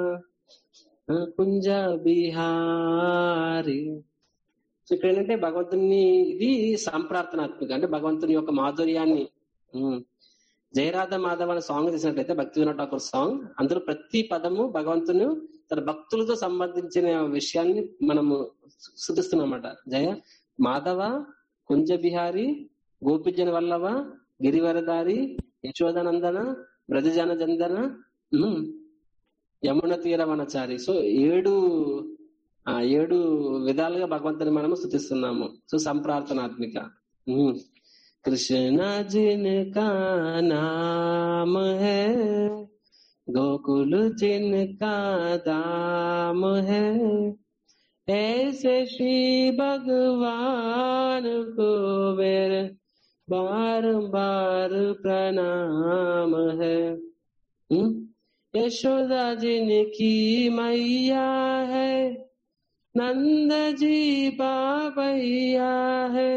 కుంజ బిహారి సో ఇక్కడ ఏంటంటే భగవంతుని ఇది సంప్రార్థనాత్మక అంటే భగవంతుని యొక్క మాధుర్యాన్ని ఉమ్, జయరాధ మాధవ్ అనే సాంగ్ తీసినట్లయితే భక్తి వినోద్ ఠాకూర్ సాంగ్ అందులో ప్రతి పదము భగవంతుని తన భక్తులతో సంబంధించిన విషయాన్ని మనము శుద్ధిస్తున్నామన్నమాట జయ మాధవ కుంజ బిహారి గోపిజన వల్లవ గిరివరదారి యశోదానందన బ్రజజన జందన ఉమ్, యమున తీర వనచారి సో ఏడు ఆ ఏడు విధాలుగా భగవంతుని మనము స్థుతిస్తున్నాము సో సంప్రార్థనాత్మిక ఉమ్. కృష్ణ జిన్కా నామ హే गोकुल जिनका दाम है ऐसे श्री भगवान को मेरे बार बार प्रणाम है हम्म? यशोदा जिनकी मैया है नंद जी बाबैया है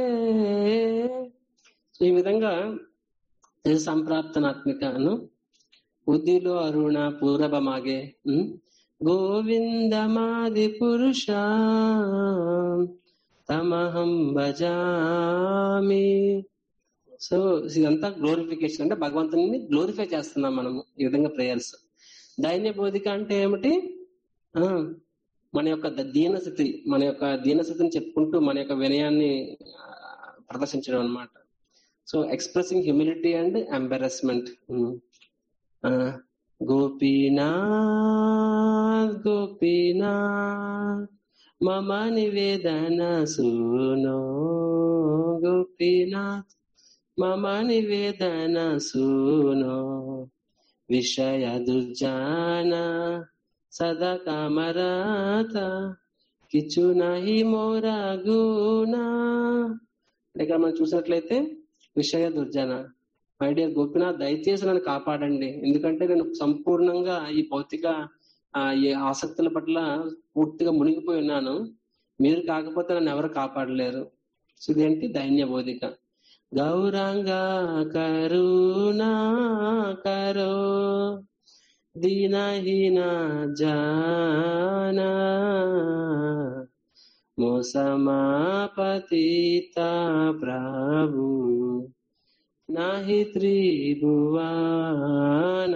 ఈ విధంగా ఇది సంప్రాప్తనాత్మికను ఉదిలో అరుణ పూరభమాగే ఉమ్, గోవిందమాది పురుష తమహం భజామి సో ఇదంతా గ్లోరిఫికేషన్ అంటే భగవంతుని గ్లోరిఫై చేస్తున్నాం మనము ఈ విధంగా ప్రేయర్స్ దైన్య బోధిక అంటే ఏమిటి ఆ మన యొక్క ద- దీనస్థితి మన యొక్క దీనస్థితిని చెప్పుకుంటూ మన యొక్క వినయాన్ని ఆ, ప్రదర్శించడం అన్నమాట so expressing humility and embarrassment Gopinath Gopinath మమ నివేదన సునో గోపీనాథ్ మమ నివేదన సునో విషయ దుర్జాన సదా కామరాత కిచు నహి మోరా గునా ఇక్కడ మనం చూసినట్లయితే విషయ దుర్జన మై డియర్ గోపినాథ్ దయచేసి నన్ను కాపాడండి ఎందుకంటే నేను సంపూర్ణంగా ఈ భౌతిక ఆ, ఈ ఆసక్తుల పట్ల పూర్తిగా మునిగిపోయి ఉన్నాను మీరు కాకపోతే నన్ను ఎవరు కాపాడలేరు సో ఇదేంటి దైన్య బోధిక గౌరాంగ కరుణా కరో దీనహీన జానా మోసమాపతిత ప్రభు నాహి త్రిభువాన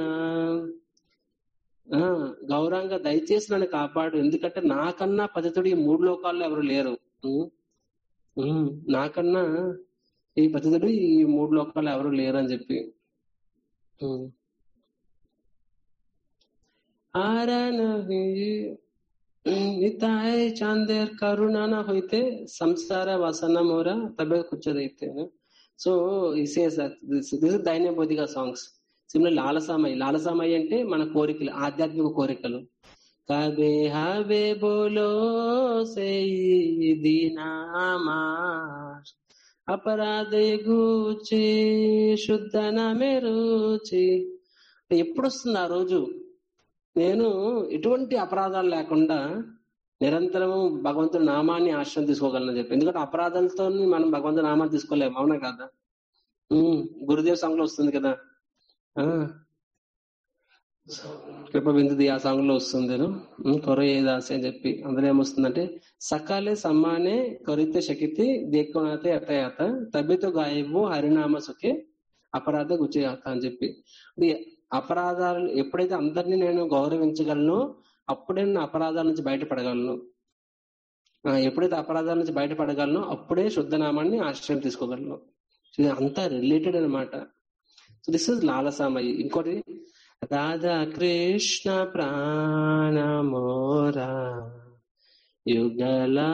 ఆ, గౌరవంగా దయచేసి నన్ను కాపాడు ఎందుకంటే నాకన్నా పతితుడు ఈ మూడు లోకాల్లో ఎవరు లేరు ఉమ్, ఉమ్, నాకన్నా ఈ పతితుడు ఈ మూడు లోకాల్లో ఎవరు లేరు అని చెప్పి ఉమ్. ఆరణ నితాయ్ చాందేర్ కరుణాన హోయితే సంసార వసన మోర తబే కూర్చోదైతే సో ఇసేస్ దిస్ ఇస్ దైన్య బోధిగా సాంగ్స్ సిమిలర్ లాలసామయ్య లాలసామయ్య అంటే మన కోరికలు ఆధ్యాత్మిక కోరికలు కబే హబే బోలో సే దీనామార్ అపరాధే గూచి శుద్ధ నమే రుచి ఎప్పుడు వస్తుంది ఆ రోజు నేను ఎటువంటి అపరాధాలు లేకుండా నిరంతరము భగవంతుడి నామాన్ని ఆశ్రయం తీసుకోగలను చెప్పి ఎందుకంటే అపరాధాలతో మనం భగవంతుడి నామాన్ని తీసుకోలేము అవునా కదా ఉమ్, గురుదేవ్ సాంగ్ లో వస్తుంది కదా ఆ కృప బిందుది ఆ సాంగ్ లో వస్తుంది కొరయేదాసి అని చెప్పి అందులో ఏమొస్తుందంటే సకాలే సమ్మానే కొరితే శకితి దేక్కునాతే అతయాత తబితో గాయబు హరినామ సుఖే అపరాధ గుచేయాత అని చెప్పి ఇది అపరాధాలు ఎప్పుడైతే అందరినీ నేను గౌరవించగలను అప్పుడే నేను అపరాధాల నుంచి బయటపడగలను ఆ, ఎప్పుడైతే అపరాధాల నుంచి బయటపడగలను అప్పుడే శుద్ధనామాన్ని ఆశ్రయం తీసుకోగలను ఇది అంతా రిలేటెడ్ అన్నమాట సో దిస్ ఇస్ లాలసామయ్యి ఇంకోటి రాధా కృష్ణ ప్రాణమోరా యుగల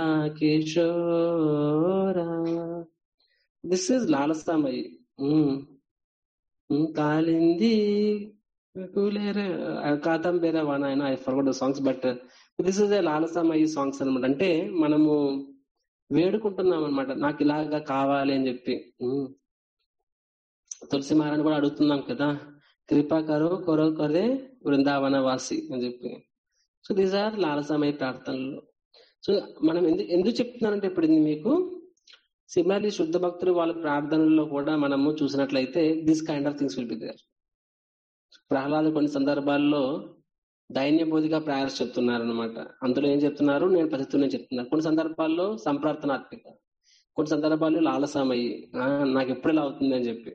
కిషోరా దిస్ ఇస్ లాలసామయ్యి ఉమ్. ఉమ్, కాలింది కూలేరే కాతం బేరే వన్ ఆయన I forgot songs but this is a లాలసామయ్యి సాంగ్స్ అనమాట అంటే మనము వేడుకుంటున్నాం అనమాట నాకు ఇలాగా కావాలి అని చెప్పి ఉమ్. తులసి మహారాణి కూడా అడుగుతున్నాం కదా కృపా కరో కొరో కరే బృందావన వాసి అని చెప్పి సో దీస్ ఆర్ లాలసామయ్య ప్రార్థనలు సో మనం ఎందుకు ఎందుకు చెప్తున్నానంటే ఇప్పుడు ఇది మీకు సిమిలర్లీ శుద్ధ భక్తులు వాళ్ళ ప్రార్థనల్లో కూడా మనము చూసినట్లయితే this kind of things will be there Prahlada కొన్ని సందర్భాల్లో దైన్య బోధిగా ప్రయాస చెప్తున్నారు అనమాట అందులో ఏం చెప్తున్నారు నేను పతితునే చెప్తున్నారు కొన్ని సందర్భాల్లో సంప్రార్థనాత్మిక కొన్ని సందర్భాల్లో లాలసామయ్యి ఆ, నాకు ఎప్పుడు ఇలా అవుతుంది అని చెప్పి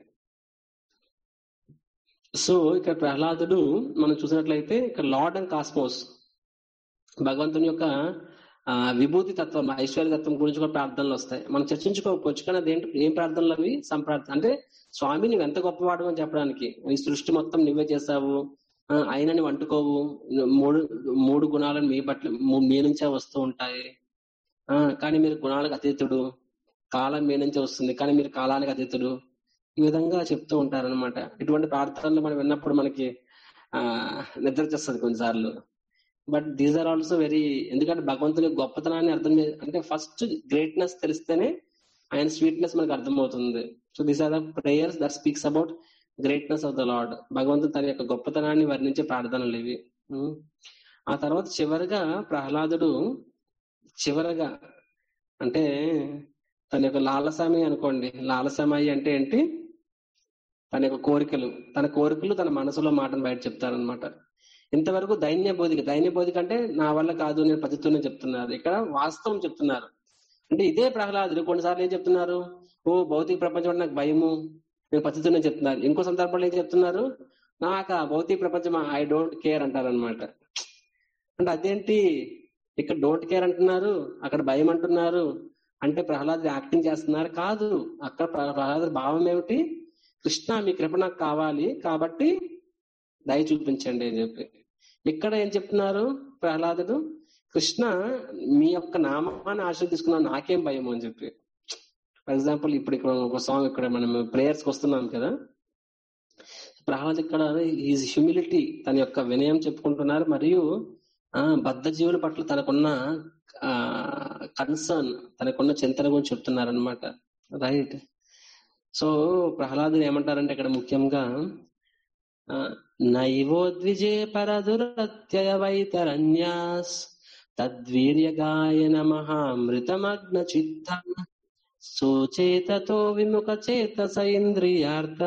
సో ఇక్కడ ప్రహ్లాదుడు మనం చూసినట్లయితే ఇక్కడ లార్డ్ అండ్ కాస్మోస్ భగవంతుని యొక్క ఆ, విభూతి తత్వం ఐశ్వర్య తత్వం గురించి కూడా ప్రార్థనలు వస్తాయి మనం చర్చించుకోకపోవచ్చు కానీ అదేంటి ఏం ప్రార్థనలు అవి సంప్రార్థన అంటే స్వామి నువ్వు ఎంత గొప్పవాడు అని చెప్పడానికి ఈ సృష్టి మొత్తం నువ్వే చేసావు ఆ, అయినా నువ్వు అంటుకోవు మూడు మూడు గుణాలను మీ పట్ల ము- మీ నుంచే వస్తూ ఉంటాయి ఆ కానీ మీరు గుణాలకు అతీతుడు కాలం మీ నుంచే వస్తుంది కానీ మీరు కాలానికి అతీతుడు ఈ విధంగా చెప్తూ ఉంటారన్నమాట ఇటువంటి ప్రార్థనలు మనం విన్నప్పుడు మనకి ఆ నిద్ర వచ్చేస్తుంది కొన్నిసార్లు but these are also very ఎందుకంటే భగవంతుని గొప్పతనాన్ని అర్థం చే అంటే ఫస్ట్ గ్రేట్నెస్ తెలిస్తేనే ఆయన స్వీట్నెస్ మనకు అర్థమవుతుంది so these are the prayers that speaks about greatness of the lord భగవంతుడు తన యొక్క గొప్పతనాన్ని వర్ణించే ప్రార్థనలు ఇవి ఉమ్. ఆ తర్వాత చివరిగా ప్రహ్లాదుడు చివరగా అంటే తన యొక్క లాలసామి అనుకోండి లాలసామయ్య అంటే ఏంటి తన యొక్క కోరికలు తన కోరికలు తన మనసులో మాటను బయట చెప్తారనమాట ఇంతవరకు దైన్య బోధిక దైన్య బోధిక అంటే నా వల్ల కాదు నేను పతితూనే చెప్తున్నారు ఇక్కడ వాస్తవం చెప్తున్నారు అంటే ఇదే ప్రహ్లాదుడు కొన్నిసార్లు ఏం చెప్తున్నారు ఓ భౌతిక ప్రపంచం అంటే నాకు భయము నేను పతితూనే చెప్తున్నారు ఇంకో సందర్భంలో ఏం చెప్తున్నారు నాకు ఆ భౌతిక ప్రపంచం ఐ డోంట్ కేర్ అంటారనమాట అంటే అదేంటి ఇక్కడ డోంట్ కేర్ అంటున్నారు అక్కడ భయం అంటున్నారు అంటే ప్రహ్లాద్ యాక్టింగ్ చేస్తున్నారు కాదు అక్కడ ప్ర- ప్రహ్లాద్ భావం ఏమిటి కృష్ణ మీ కృప నాకు కావాలి కాబట్టి దయ చూపించండి అని చెప్పి ఇక్కడ ఏం చెప్తున్నారు ప్రహ్లాదుడు కృష్ణ మీ యొక్క నామాన్ని ఆశ్రయ తీసుకున్నా నాకేం భయం అని చెప్పి ఫర్ ఎగ్జాంపుల్ ఇప్పుడు ఇక్కడ ఒక సాంగ్ ఇక్కడ మనం ప్రేయర్స్ కి వస్తున్నాం కదా ప్రహ్లాద్ ఇక్కడ ఈజ్ హ్యూమిలిటీ తన యొక్క వినయం చెప్పుకుంటున్నారు మరియు ఆ బద్ధ జీవుల పట్ల తనకున్న ఆ కన్సర్న్ తనకున్న చింతన గురించి చెప్తున్నారు అనమాట రైట్ సో ప్రహ్లాదుడు ఏమంటారంటే ఇక్కడ ముఖ్యంగా ఆ, నైవోద్విజే పరదురత్యయ వైతరణ్యాస్ తద్వీర్య గాయన మహామృతమగ్న చిత్త సోచేతతో విముఖ చేత సైంద్రియార్థ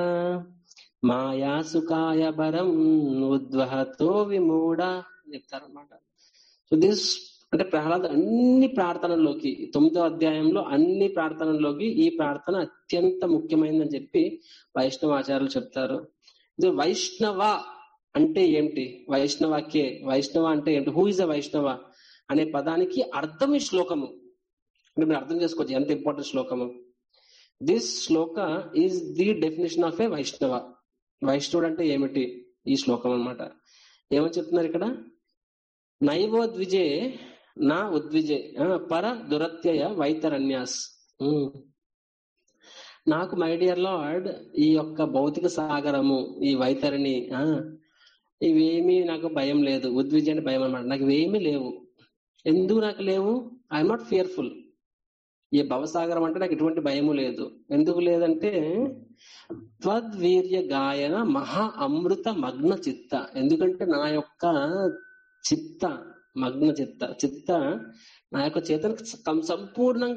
మాయాసుకాయ బరం ఉద్వహతో విమూఢ చెప్తారన్నమాట సో దిస్ అంటే ప్రహ్లాద్ అన్ని ప్రార్థనల్లోకి తొమ్మిదో అధ్యాయంలో అన్ని ప్రార్థనల్లోకి ఈ ప్రార్థన అత్యంత ముఖ్యమైనదని చెప్పి వైష్ణవాచార్యులు చెప్తారు ఇది వైష్ణవ అంటే ఏమిటి వైష్ణవకే వైష్ణవ అంటే ఏంటి హూ ఇస్ అ వైష్ణవ అనే పదానికి అర్థం ఈ శ్లోకము అంటే మీరు అర్థం చేసుకోవచ్చు ఎంత ఇంపార్టెంట్ శ్లోకము this shloka is the definition of a Vaishnava వైష్ణవుడు అంటే ఏమిటి ఈ శ్లోకం అన్నమాట ఏమని చెప్తున్నారు ఇక్కడ నైవోద్విజే నా ఉద్విజే ఆ, పర దురత్యయ వైతరణ్యాస్ ఉమ్. నాకు మై డియర్ లార్డ్ ఈ యొక్క భౌతిక సాగరము ఈ వైతరిణి ఆ ఇవేమీ నాకు భయం లేదు ఉద్విజ అంటే భయం అనమాట నాకు ఇవేమీ లేవు ఎందుకు నాకు లేవు ఐఎమ్ నాట్ ఫియర్ఫుల్ ఈ భవసాగరం అంటే నాకు ఎటువంటి భయము లేదు ఎందుకు లేదంటే త్వద్వీర్య గాయన మహా అమృత మగ్న చిత్త ఎందుకంటే నా యొక్క చిత్త మగ్న చిత్త చిత్త నా యొక్క చేతన సంపూర్ణంగా